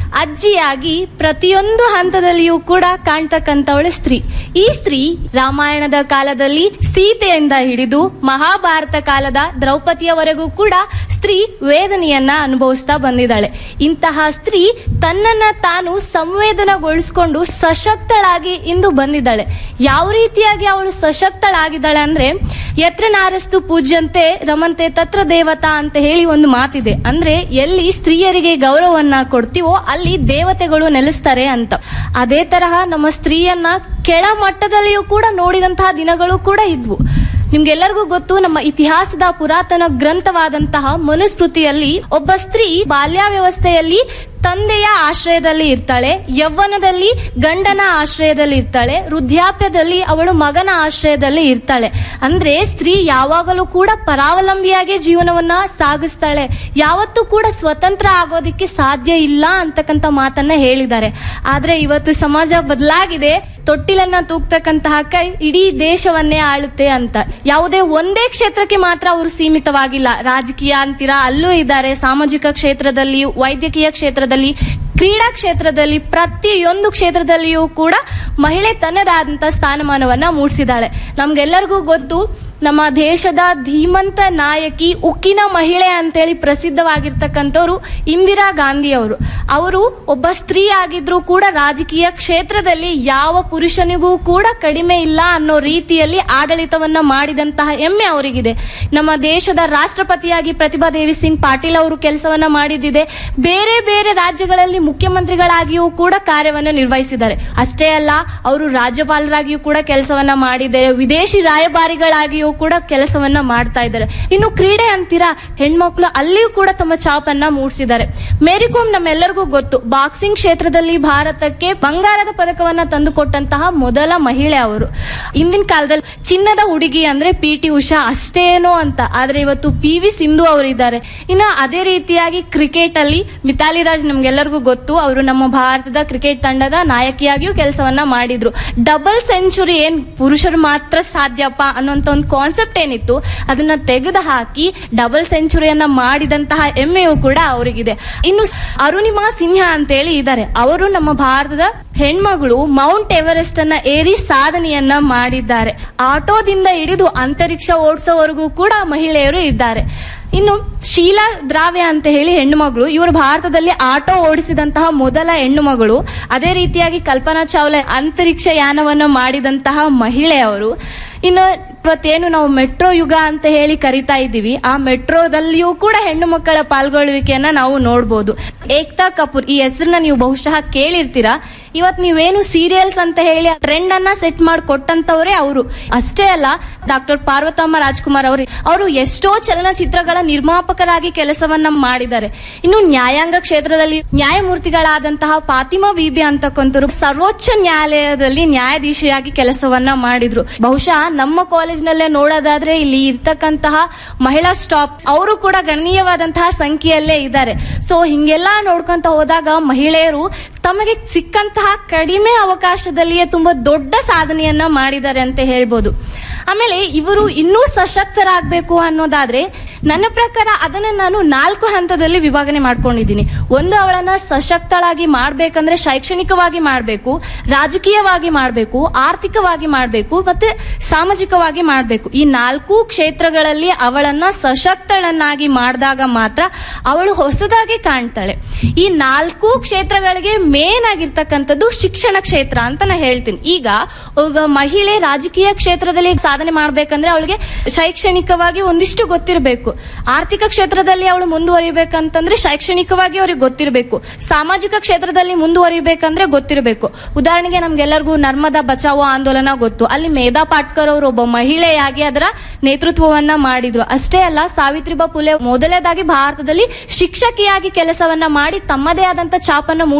ಅಜ್ಜಿಯಾಗಿ ಪ್ರತಿಯೊಂದು ಹಂತದಲ್ಲಿಯೂ ಕೂಡ ಕಾಣ್ತಕ್ಕಂಥವಳೆ ಸ್ತ್ರೀ ಈ ಸ್ತ್ರೀ ರಾಮಾಯಣದ ಕಾಲದಲ್ಲಿ ಸೀತೆಯಿಂದ ಹಿಡಿದು ಮಹಾಭಾರತ ಕಾಲದ ದ್ರೌಪದಿಯವರೆಗೂ ಕೂಡ ಸ್ತ್ರೀ ವೇದನೆಯನ್ನ ಅನುಭವಿಸ್ತಾ ಬಂದಿದ್ದಾಳೆ ಇಂತಹ ಸ್ತ್ರೀ ತನ್ನನ್ನ ತಾನು ಸಂವೇದನಗೊಳಿಸಿಕೊಂಡು ಸಶಕ್ತಳಾಗಿ ಇಂದು ಬಂದಿದ್ದಾಳೆ ಯಾವ ರೀತಿಯಾಗಿ ಅವಳು ಸಶಕ್ತಳಾಗಿದ್ದಾಳೆ ಅಂದ್ರೆ ಯತ್ರ ನಾರಸ್ತು ಪೂಜ್ಯಂತೆ ರಮಂತೆ ತತ್ರ ದೇವತಾ ಅಂತ ಹೇಳಿ ಒಂದು ಮಾತಿದೆ ಅಂದ್ರೆ ಎಲ್ಲಿ ಸ್ತ್ರೀಯರಿಗೆ ಗೌರವವನ್ನ ಕೊಡ್ತೀವೋ ಅಲ್ಲಿ ದೇವತೆಗಳು ನೆಲೆಸ್ತಾರೆ ಅಂತ ಅದೇ ತರಹ ನಮ್ಮ ಸ್ತ್ರೀಯನ್ನ ಕೆಳ ಮಟ್ಟದಲ್ಲಿಯೂ ಕೂಡ ನೋಡಿದಂತಹ ದಿನಗಳು ಕೂಡ ಇದ್ವು ನಿಮ್ಗೆಲ್ಲರಿಗೂ ಗೊತ್ತು ನಮ್ಮ ಇತಿಹಾಸದ ಪುರಾತನ ಗ್ರಂಥವಾದಂತಹ ಮನುಸ್ಮೃತಿಯಲ್ಲಿ ಒಬ್ಬ ಸ್ತ್ರೀ ಬಾಲ್ಯಾವ್ಯವಸ್ಥೆಯಲ್ಲಿ ತಂದೆಯ ಆಶ್ರಯದಲ್ಲಿ ಇರ್ತಾಳೆ ಯೌವನದಲ್ಲಿ ಗಂಡನ ಆಶ್ರಯದಲ್ಲಿ ಇರ್ತಾಳೆ ವೃದ್ಧಾಪ್ಯದಲ್ಲಿ ಅವಳು ಮಗನ ಆಶ್ರಯದಲ್ಲಿ ಇರ್ತಾಳೆ ಅಂದ್ರೆ ಸ್ತ್ರೀ ಯಾವಾಗಲೂ ಕೂಡ ಪರಾವಲಂಬಿಯಾಗಿ ಜೀವನವನ್ನ ಸಾಗಿಸ್ತಾಳೆ ಯಾವತ್ತೂ ಕೂಡ ಸ್ವತಂತ್ರ ಆಗೋದಿಕ್ಕೆ ಸಾಧ್ಯ ಇಲ್ಲ ಅಂತಕ್ಕಂಥ ಮಾತನ್ನ ಹೇಳಿದ್ದಾರೆ ಆದ್ರೆ ಇವತ್ತು ಸಮಾಜ ಬದಲಾಗಿದೆ ತೊಟ್ಟಿಲನ್ನ ತೂಗ್ತಕ್ಕಂತಹ ಕೈ ಇಡೀ ದೇಶವನ್ನೇ ಆಳುತ್ತೆ ಅಂತ ಯಾವುದೇ ಒಂದೇ ಕ್ಷೇತ್ರಕ್ಕೆ ಮಾತ್ರ ಅವರು ಸೀಮಿತವಾಗಿಲ್ಲ ರಾಜಕೀಯ ಅಂತೀರಾ ಅಲ್ಲೂ ಇದ್ದಾರೆ ಸಾಮಾಜಿಕ ಕ್ಷೇತ್ರದಲ್ಲಿ ವೈದ್ಯಕೀಯ ಕ್ಷೇತ್ರದಲ್ಲಿ ಕ್ರೀಡಾ ಕ್ಷೇತ್ರದಲ್ಲಿ ಪ್ರತಿಯೊಂದು ಕ್ಷೇತ್ರದಲ್ಲಿಯೂ ಕೂಡ ಮಹಿಳೆ ತನ್ನದಾದಂತ ಸ್ಥಾನಮಾನವನ್ನ ಮೂಡಿಸಿದಾಳೆ ನಮ್ಗೆಲ್ಲರಿಗೂ ಗೊತ್ತು ನಮ್ಮ ದೇಶದ ಧೀಮಂತ ನಾಯಕಿ ಉಕ್ಕಿನ ಮಹಿಳೆ ಅಂತೇಳಿ ಪ್ರಸಿದ್ಧವಾಗಿರ್ತಕ್ಕಂಥವ್ರು ಇಂದಿರಾ ಗಾಂಧಿ ಅವರು ಅವರು ಒಬ್ಬ ಸ್ತ್ರೀ ಆಗಿದ್ರೂ ಕೂಡ ರಾಜಕೀಯ ಕ್ಷೇತ್ರದಲ್ಲಿ ಯಾವ ಪುರುಷನಿಗೂ ಕೂಡ ಕಡಿಮೆ ಇಲ್ಲ ಅನ್ನೋ ರೀತಿಯಲ್ಲಿ ಆಡಳಿತವನ್ನ ಮಾಡಿದಂತಹ ಹೆಮ್ಮೆ ಅವರಿಗಿದೆ ನಮ್ಮ ದೇಶದ ರಾಷ್ಟ್ರಪತಿಯಾಗಿ ಪ್ರತಿಭಾ ದೇವಿ ಸಿಂಗ್ ಪಾಟೀಲ್ ಅವರು ಕೆಲಸವನ್ನ ಮಾಡಿದ್ದಿದೆ ಬೇರೆ ಬೇರೆ ರಾಜ್ಯಗಳಲ್ಲಿ ಮುಖ್ಯಮಂತ್ರಿಗಳಾಗಿಯೂ ಕೂಡ ಕಾರ್ಯವನ್ನು ನಿರ್ವಹಿಸಿದ್ದಾರೆ ಅಷ್ಟೇ ಅಲ್ಲ ಅವರು ರಾಜ್ಯಪಾಲರಾಗಿಯೂ ಕೂಡ ಕೆಲಸವನ್ನ ಮಾಡಿದ್ದಾರೆ ವಿದೇಶಿ ರಾಯಭಾರಿಗಳಾಗಿಯೂ ಕೂಡ ಕೆಲಸವನ್ನ ಮಾಡ್ತಾ ಇದ್ದಾರೆ ಇನ್ನು ಕ್ರೀಡೆ ಅಂತೀರಾ ಹೆಣ್ಮಕ್ಳು ಅಲ್ಲಿಯೂ ಕೂಡ ತಮ್ಮ ಛಾಪನ್ನ ಮೂಡಿಸಿದ್ದಾರೆ ಮೇರಿ ಕೋಮ್ ನಮ್ಮೆಲ್ಲರಿಗೂ ಗೊತ್ತು ಬಾಕ್ಸಿಂಗ್ ಕ್ಷೇತ್ರದಲ್ಲಿ ಭಾರತಕ್ಕೆ ಬಂಗಾರದ ಪದಕವನ್ನ ತಂದುಕೊಟ್ಟಂತಹ ಮೊದಲ ಮಹಿಳೆ ಅವರು ಇಂದಿನ ಕಾಲದಲ್ಲಿ ಚಿನ್ನದ ಹುಡುಗಿ ಅಂದ್ರೆ ಪಿ ಟಿ ಉಷಾ ಅಷ್ಟೇನೋ ಅಂತ ಆದ್ರೆ ಇವತ್ತು ಪಿ ವಿ ಸಿಂಧು ಅವರಿದ್ದಾರೆ ಇನ್ನು ಅದೇ ರೀತಿಯಾಗಿ ಕ್ರಿಕೆಟ್ ಅಲ್ಲಿ ಮಿತಾಲಿ ರಾಜ್ ನಮ್ಗೆಲ್ಲರಿಗೂ ಗೊತ್ತು ಅವರು ನಮ್ಮ ಭಾರತದ ಕ್ರಿಕೆಟ್ ತಂಡದ ನಾಯಕಿಯಾಗಿಯೂ ಕೆಲಸವನ್ನ ಮಾಡಿದ್ರು ಡಬಲ್ ಸೆಂಚುರಿ ಏನ್ ಪುರುಷರು ಮಾತ್ರ ಸಾಧ್ಯಪ್ಪ ಅನ್ನೋಂತ ಒಂದು ಕಾನ್ಸೆಪ್ಟ್ ಏನಿತ್ತು ಅದನ್ನ ತೆಗೆದು ಹಾಕಿ ಡಬಲ್ ಸೆಂಚುರಿಯನ್ನ ಮಾಡಿದಂತಹ ಹೆಮ್ಮೆಯೂ ಕೂಡ ಅವರಿಗಿದೆ ಇನ್ನು ಅರುಣಿಮಾ ಸಿನ್ಹಾ ಅಂತೇಳಿ ಇದ್ದಾರೆ ಅವರು ನಮ್ಮ ಭಾರತದ ಹೆಣ್ಮಗಳು ಮೌಂಟ್ ಎವರೆಸ್ಟ್ ಅನ್ನ ಏರಿ ಸಾಧನೆಯನ್ನ ಮಾಡಿದ್ದಾರೆ ಆಟೋದಿಂದ ಹಿಡಿದು ಅಂತರಿಕ್ಷ ಓಡಿಸೋವರೆಗೂ ಕೂಡ ಮಹಿಳೆಯರು ಇದ್ದಾರೆ ಇನ್ನು ಶೀಲಾ ದ್ರಾವ್ಯ ಅಂತ ಹೇಳಿ ಹೆಣ್ಣು ಮಗಳು ಇವರು ಭಾರತದಲ್ಲಿ ಆಟೋ ಓಡಿಸಿದಂತಹ ಮೊದಲ ಹೆಣ್ಣು ಮಗಳು ಅದೇ ರೀತಿಯಾಗಿ ಕಲ್ಪನಾ ಚಾವ್ಲಾ ಅಂತರಿಕ್ಷ ಯಾನವನ್ನು ಮಾಡಿದಂತಹ ಮಹಿಳೆ ಅವರು ಇನ್ನು ಇವತ್ತೇನು ನಾವು ಮೆಟ್ರೋ ಯುಗ ಅಂತ ಹೇಳಿ ಕರಿತಾ ಇದ್ದೀವಿ ಆ ಮೆಟ್ರೋದಲ್ಲಿಯೂ ಕೂಡ ಹೆಣ್ಣು ಮಕ್ಕಳ ಪಾಲ್ಗೊಳ್ಳುವಿಕೆಯನ್ನ ನಾವು ನೋಡ್ಬೋದು ಏಕ್ತಾ ಕಪೂರ್ ಈ ಹೆಸರನ್ನ ನೀವು ಬಹುಶಃ ಕೇಳಿರ್ತೀರಾ ಇವತ್ ನೀವೇನು ಸೀರಿಯಲ್ಸ್ ಅಂತ ಹೇಳಿ ಟ್ರೆಂಡ್ ಅನ್ನ ಸೆಟ್ ಮಾಡಿ ಕೊಟ್ಟಂತವರೇ ಅವರು ಅಷ್ಟೇ ಅಲ್ಲ ಡಾಕ್ಟರ್ ಪಾರ್ವತಮ್ಮ ರಾಜ್ಕುಮಾರ್ ಅವರು ಅವರು ಎಷ್ಟೋ ಚಲನಚಿತ್ರಗಳ ನಿರ್ಮಾಪಕರಾಗಿ ಕೆಲಸವನ್ನ ಮಾಡಿದ್ದಾರೆ ಇನ್ನು ನ್ಯಾಯಾಂಗ ಕ್ಷೇತ್ರದಲ್ಲಿ ನ್ಯಾಯಮೂರ್ತಿಗಳಾದಂತಹ ಫಾತಿಮಾ ಬೀಬಿ ಅಂತಕ್ಕಂಥವ್ರು ಸರ್ವೋಚ್ಚ ನ್ಯಾಯಾಲಯದಲ್ಲಿ ನ್ಯಾಯಾಧೀಶಿಯಾಗಿ ಕೆಲಸವನ್ನ ಮಾಡಿದ್ರು ಬಹುಶಃ ನಮ್ಮ ಕಾಲೇಜ್ನಲ್ಲೇ ನೋಡೋದಾದ್ರೆ ಇಲ್ಲಿ ಇರ್ತಕ್ಕಂತಹ ಮಹಿಳಾ ಸ್ಟಾಪ್ ಅವರು ಕೂಡ ಗಣನೀಯವಾದಂತಹ ಸಂಖ್ಯೆಯಲ್ಲೇ ಇದ್ದಾರೆ ಸೊ ಹಿಂಗೆಲ್ಲಾ ನೋಡ್ಕೊಂತ ಹೋದಾಗ ಮಹಿಳೆಯರು ತಮಗೆ ಸಿಕ್ಕಂತಹ ಕಡಿಮೆ ಅವಕಾಶದಲ್ಲಿಯೇ ತುಂಬಾ ದೊಡ್ಡ ಸಾಧನೆಯನ್ನ ಮಾಡಿದ್ದಾರೆ ಅಂತ ಹೇಳ್ಬೋದು ಆಮೇಲೆ ಇವರು ಇನ್ನೂ ಸಶಕ್ತರಾಗಬೇಕು ಅನ್ನೋದಾದ್ರೆ ನನ್ನ ಪ್ರಕಾರ ಅದನ್ನ ನಾನು ನಾಲ್ಕು ಹಂತದಲ್ಲಿ ವಿಭಾಗನೆ ಮಾಡ್ಕೊಂಡಿದ್ದೀನಿ ಒಂದು ಅವಳನ್ನ ಸಶಕ್ತಳಾಗಿ ಮಾಡ್ಬೇಕಂದ್ರೆ ಶೈಕ್ಷಣಿಕವಾಗಿ ಮಾಡಬೇಕು ರಾಜಕೀಯವಾಗಿ ಮಾಡಬೇಕು ಆರ್ಥಿಕವಾಗಿ ಮಾಡಬೇಕು ಮತ್ತೆ ಸಾಮಾಜಿಕವಾಗಿ ಮಾಡಬೇಕು ಈ ನಾಲ್ಕು ಕ್ಷೇತ್ರಗಳಲ್ಲಿ ಅವಳನ್ನ ಸಶಕ್ತಳನ್ನಾಗಿ ಮಾಡಿದಾಗ ಮಾತ್ರ ಅವಳು ಹೊಸದಾಗಿ ಕಾಣ್ತಾಳೆ ಈ ನಾಲ್ಕು ಕ್ಷೇತ್ರಗಳಿಗೆ ಮೇನ್ ಆಗಿರ್ತಕ್ಕಂಥದ್ದು ಶಿಕ್ಷಣ ಕ್ಷೇತ್ರ ಅಂತ ನಾ ಹೇಳ್ತೀನಿ ಈಗ ಒಬ್ಬ ಮಹಿಳೆ ರಾಜಕೀಯ ಕ್ಷೇತ್ರದಲ್ಲಿ ಸಾಧನೆ ಮಾಡ್ಬೇಕಂದ್ರೆ ಅವಳಿಗೆ ಶೈಕ್ಷಣಿಕವಾಗಿ ಒಂದಿಷ್ಟು ಗೊತ್ತಿರಬೇಕು ಆರ್ಥಿಕ ಕ್ಷೇತ್ರದಲ್ಲಿ ಅವಳು ಮುಂದುವರಿಬೇಕಂತಂದ್ರೆ ಶೈಕ್ಷಣಿಕವಾಗಿ ಅವ್ರಿಗೆ ಗೊತ್ತಿರಬೇಕು ಸಾಮಾಜಿಕ ಕ್ಷೇತ್ರದಲ್ಲಿ ಮುಂದುವರಿಬೇಕಂದ್ರೆ ಗೊತ್ತಿರಬೇಕು ಉದಾಹರಣೆಗೆ ನಮ್ಗೆಲ್ಲರಿಗೂ ನರ್ಮದಾ ಬಚಾವೋ ಆಂದೋಲನ ಗೊತ್ತು ಅಲ್ಲಿ ಮೇಧಾ ಪಾಟ್ಕರ್ ಅವರು ಒಬ್ಬ ಮಹಿಳೆಯಾಗಿ ಅದರ ನೇತೃತ್ವವನ್ನ ಮಾಡಿದ್ರು ಅಷ್ಟೇ ಅಲ್ಲ ಸಾವಿತ್ರಿಬಾ ಪುಲೆ ಮೊದಲನೇದಾಗಿ ಭಾರತದಲ್ಲಿ ಶಿಕ್ಷಕಿಯಾಗಿ ಕೆಲಸವನ್ನ ಮಾಡಿ ತಮ್ಮದೇ ಆದಂತ ಛಾಪನ್ನ ಮೂಡಿಸಿದ್ದಾರೆ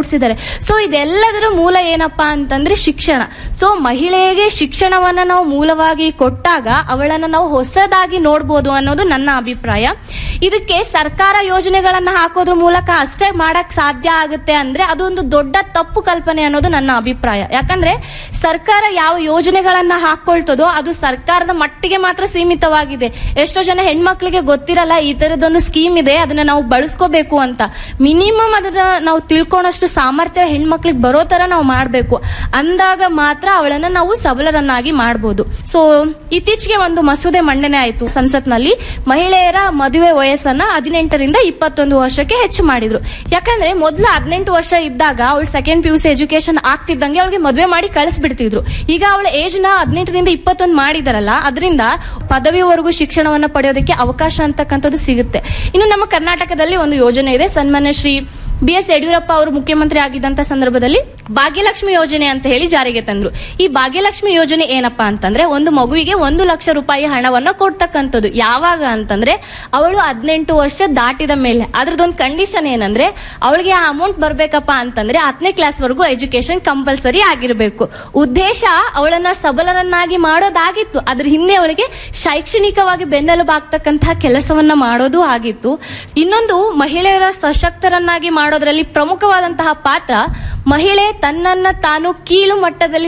ಸೊ ಇದೆಲ್ಲದರ ಮೂಲ ಏನಪ್ಪಾ ಅಂತಂದ್ರೆ ಶಿಕ್ಷಣ ಸೊ ಮಹಿಳೆಗೆ ಶಿಕ್ಷಣವನ್ನ ನಾವು ಮೂಲವಾಗಿ ಕೊಟ್ಟಾಗ ಅವಳನ್ನ ನಾವು ಹೊಸದಾಗಿ ನೋಡ್ಬೋದು ಅನ್ನೋದು ನನ್ನ ಅಭಿಪ್ರಾಯ ಇದಕ್ಕೆ ಸರ್ಕಾರ ಯೋಜನೆಗಳನ್ನ ಹಾಕೋದ್ರ ಮೂಲಕ ಅಷ್ಟೇ ಮಾಡಕ್ ಸಾಧ್ಯ ಆಗುತ್ತೆ ಅಂದ್ರೆ ಅದೊಂದು ದೊಡ್ಡ ತಪ್ಪು ಕಲ್ಪನೆ ಅನ್ನೋದು ನನ್ನ ಅಭಿಪ್ರಾಯ ಯಾಕಂದ್ರೆ ಸರ್ಕಾರ ಯಾವ ಯೋಜನೆಗಳನ್ನ ಹಾಕೊಳ್ತದೋ ಅದು ಸರ್ಕಾರದ ಮಟ್ಟಿಗೆ ಮಾತ್ರ ಸೀಮಿತವಾಗಿದೆ ಎಷ್ಟೋ ಜನ ಹೆಣ್ಮಕ್ಳಿಗೆ ಗೊತ್ತಿರಲ್ಲ ಈ ತರದೊಂದು ಸ್ಕೀಮ್ ಇದೆ ಅದನ್ನ ನಾವು ಬಳಸ್ಕೋಬೇಕು ಅಂತ ಮಿನಿಮಮ್ ಅದನ್ನ ನಾವು ತಿಳ್ಕೊಳಷ್ಟು ಸಾಮರ್ಥ್ಯ ಹೆಣ್ಮಕ್ಳಿಗೆ ಬರೋ ತರ ನಾವು ಮಾಡ್ಬೇಕು ಅಂದಾಗ ಮಾತ್ರ ಅವಳನ್ನ ನಾವು ಸಬಲರನ್ನಾಗಿ ಮಾಡ್ಬೋದು ಸೊ ಇತ್ತೀಚೆಗೆ ಒಂದು ಮಸೂದೆ ಮಂಡನೆ ಆಯಿತು ಸಂಸತ್ನಲ್ಲಿ ಮಹಿಳೆಯರ ಮದುವೆ ವಯಸ್ಸನ್ನ ಹದಿನೆಂಟರಿಂದ ಇಪ್ಪತ್ತೊಂದು ವರ್ಷಕ್ಕೆ ಹೆಚ್ಚು ಮಾಡಿದ್ರು ಯಾಕಂದ್ರೆ ಮೊದಲು ಹದಿನೆಂಟು ವರ್ಷ ಇದ್ದಾಗ ಅವಳು second P U C education ಆಗ್ತಿದ್ದಂಗೆ ಅವಳಿಗೆ ಮದುವೆ ಮಾಡಿ ಕಳಿಸ್ಬಿಡ್ತಿದ್ರು ಈಗ ಅವಳ ಏಜ್ ನ ಹದಿನೆಂಟರಿಂದ ಇಪ್ಪತ್ತೊಂದು ಮಾಡಿದಾರಲ್ಲ ಅದರಿಂದ ಪದವಿವರೆಗೂ ಶಿಕ್ಷಣವನ್ನ ಪಡೆಯೋದಕ್ಕೆ ಅವಕಾಶ ಅಂತಕ್ಕಂಥದ್ದು ಸಿಗುತ್ತೆ ಇನ್ನು ನಮ್ಮ ಕರ್ನಾಟಕದಲ್ಲಿ ಒಂದು ಯೋಜನೆ ಇದೆ ಸನ್ಮಾನ್ಯ ಶ್ರೀ ಬಿ ಎಸ್ ಯಡಿಯೂರಪ್ಪ ಅವರು ಮುಖ್ಯಮಂತ್ರಿ ಆಗಿದ್ದಂತ ಸಂದರ್ಭದಲ್ಲಿ ಭಾಗ್ಯಲಕ್ಷ್ಮಿ ಯೋಜನೆ ಅಂತ ಹೇಳಿ ಜಾರಿಗೆ ತಂದ್ರು ಈ ಭಾಗ್ಯಲಕ್ಷ್ಮಿ ಯೋಜನೆ ಏನಪ್ಪಾ ಅಂತಂದ್ರೆ ಒಂದು ಮಗುವಿಗೆ ಒಂದು ಲಕ್ಷ ರೂಪಾಯಿ ಹಣವನ್ನ ಕೊಡ್ತಕ್ಕಂಥದ್ದು ಯಾವಾಗ ಅಂತಂದ್ರೆ ಅವಳು ಹದಿನೆಂಟು ವರ್ಷ ದಾಟಿದ ಮೇಲೆ ಅದ್ರದ್ದೊಂದು ಕಂಡೀಷನ್ ಏನಂದ್ರೆ ಅವಳಿಗೆ ಆ ಅಮೌಂಟ್ ಬರ್ಬೇಕಪ್ಪ ಅಂತಂದ್ರೆ ಹತ್ತನೇ ಕ್ಲಾಸ್ ವರೆಗೂ ಎಜುಕೇಶನ್ ಕಂಪಲ್ಸರಿ ಆಗಿರಬೇಕು ಉದ್ದೇಶ ಅವಳನ್ನ ಸಬಲರನ್ನಾಗಿ ಮಾಡೋದಾಗಿತ್ತು ಅದ್ರ ಹಿಂದೆ ಅವಳಿಗೆ ಶೈಕ್ಷಣಿಕವಾಗಿ ಬೆನ್ನೆಲುಬಾಗ್ತಕ್ಕಂತಹ ಕೆಲಸವನ್ನ ಮಾಡೋದು ಆಗಿತ್ತು ಇನ್ನೊಂದು ಮಹಿಳೆಯರ ಸಶಕ್ತರನ್ನಾಗಿ ಮಾಡೋದ್ರಲ್ಲಿ ಪ್ರಮುಖವಾದಂತಹ ಪಾತ್ರ ಮಹಿಳೆ ತನ್ನನ್ನ ತಾನು ಕೀಳು ಮಟ್ಟದಲ್ಲಿ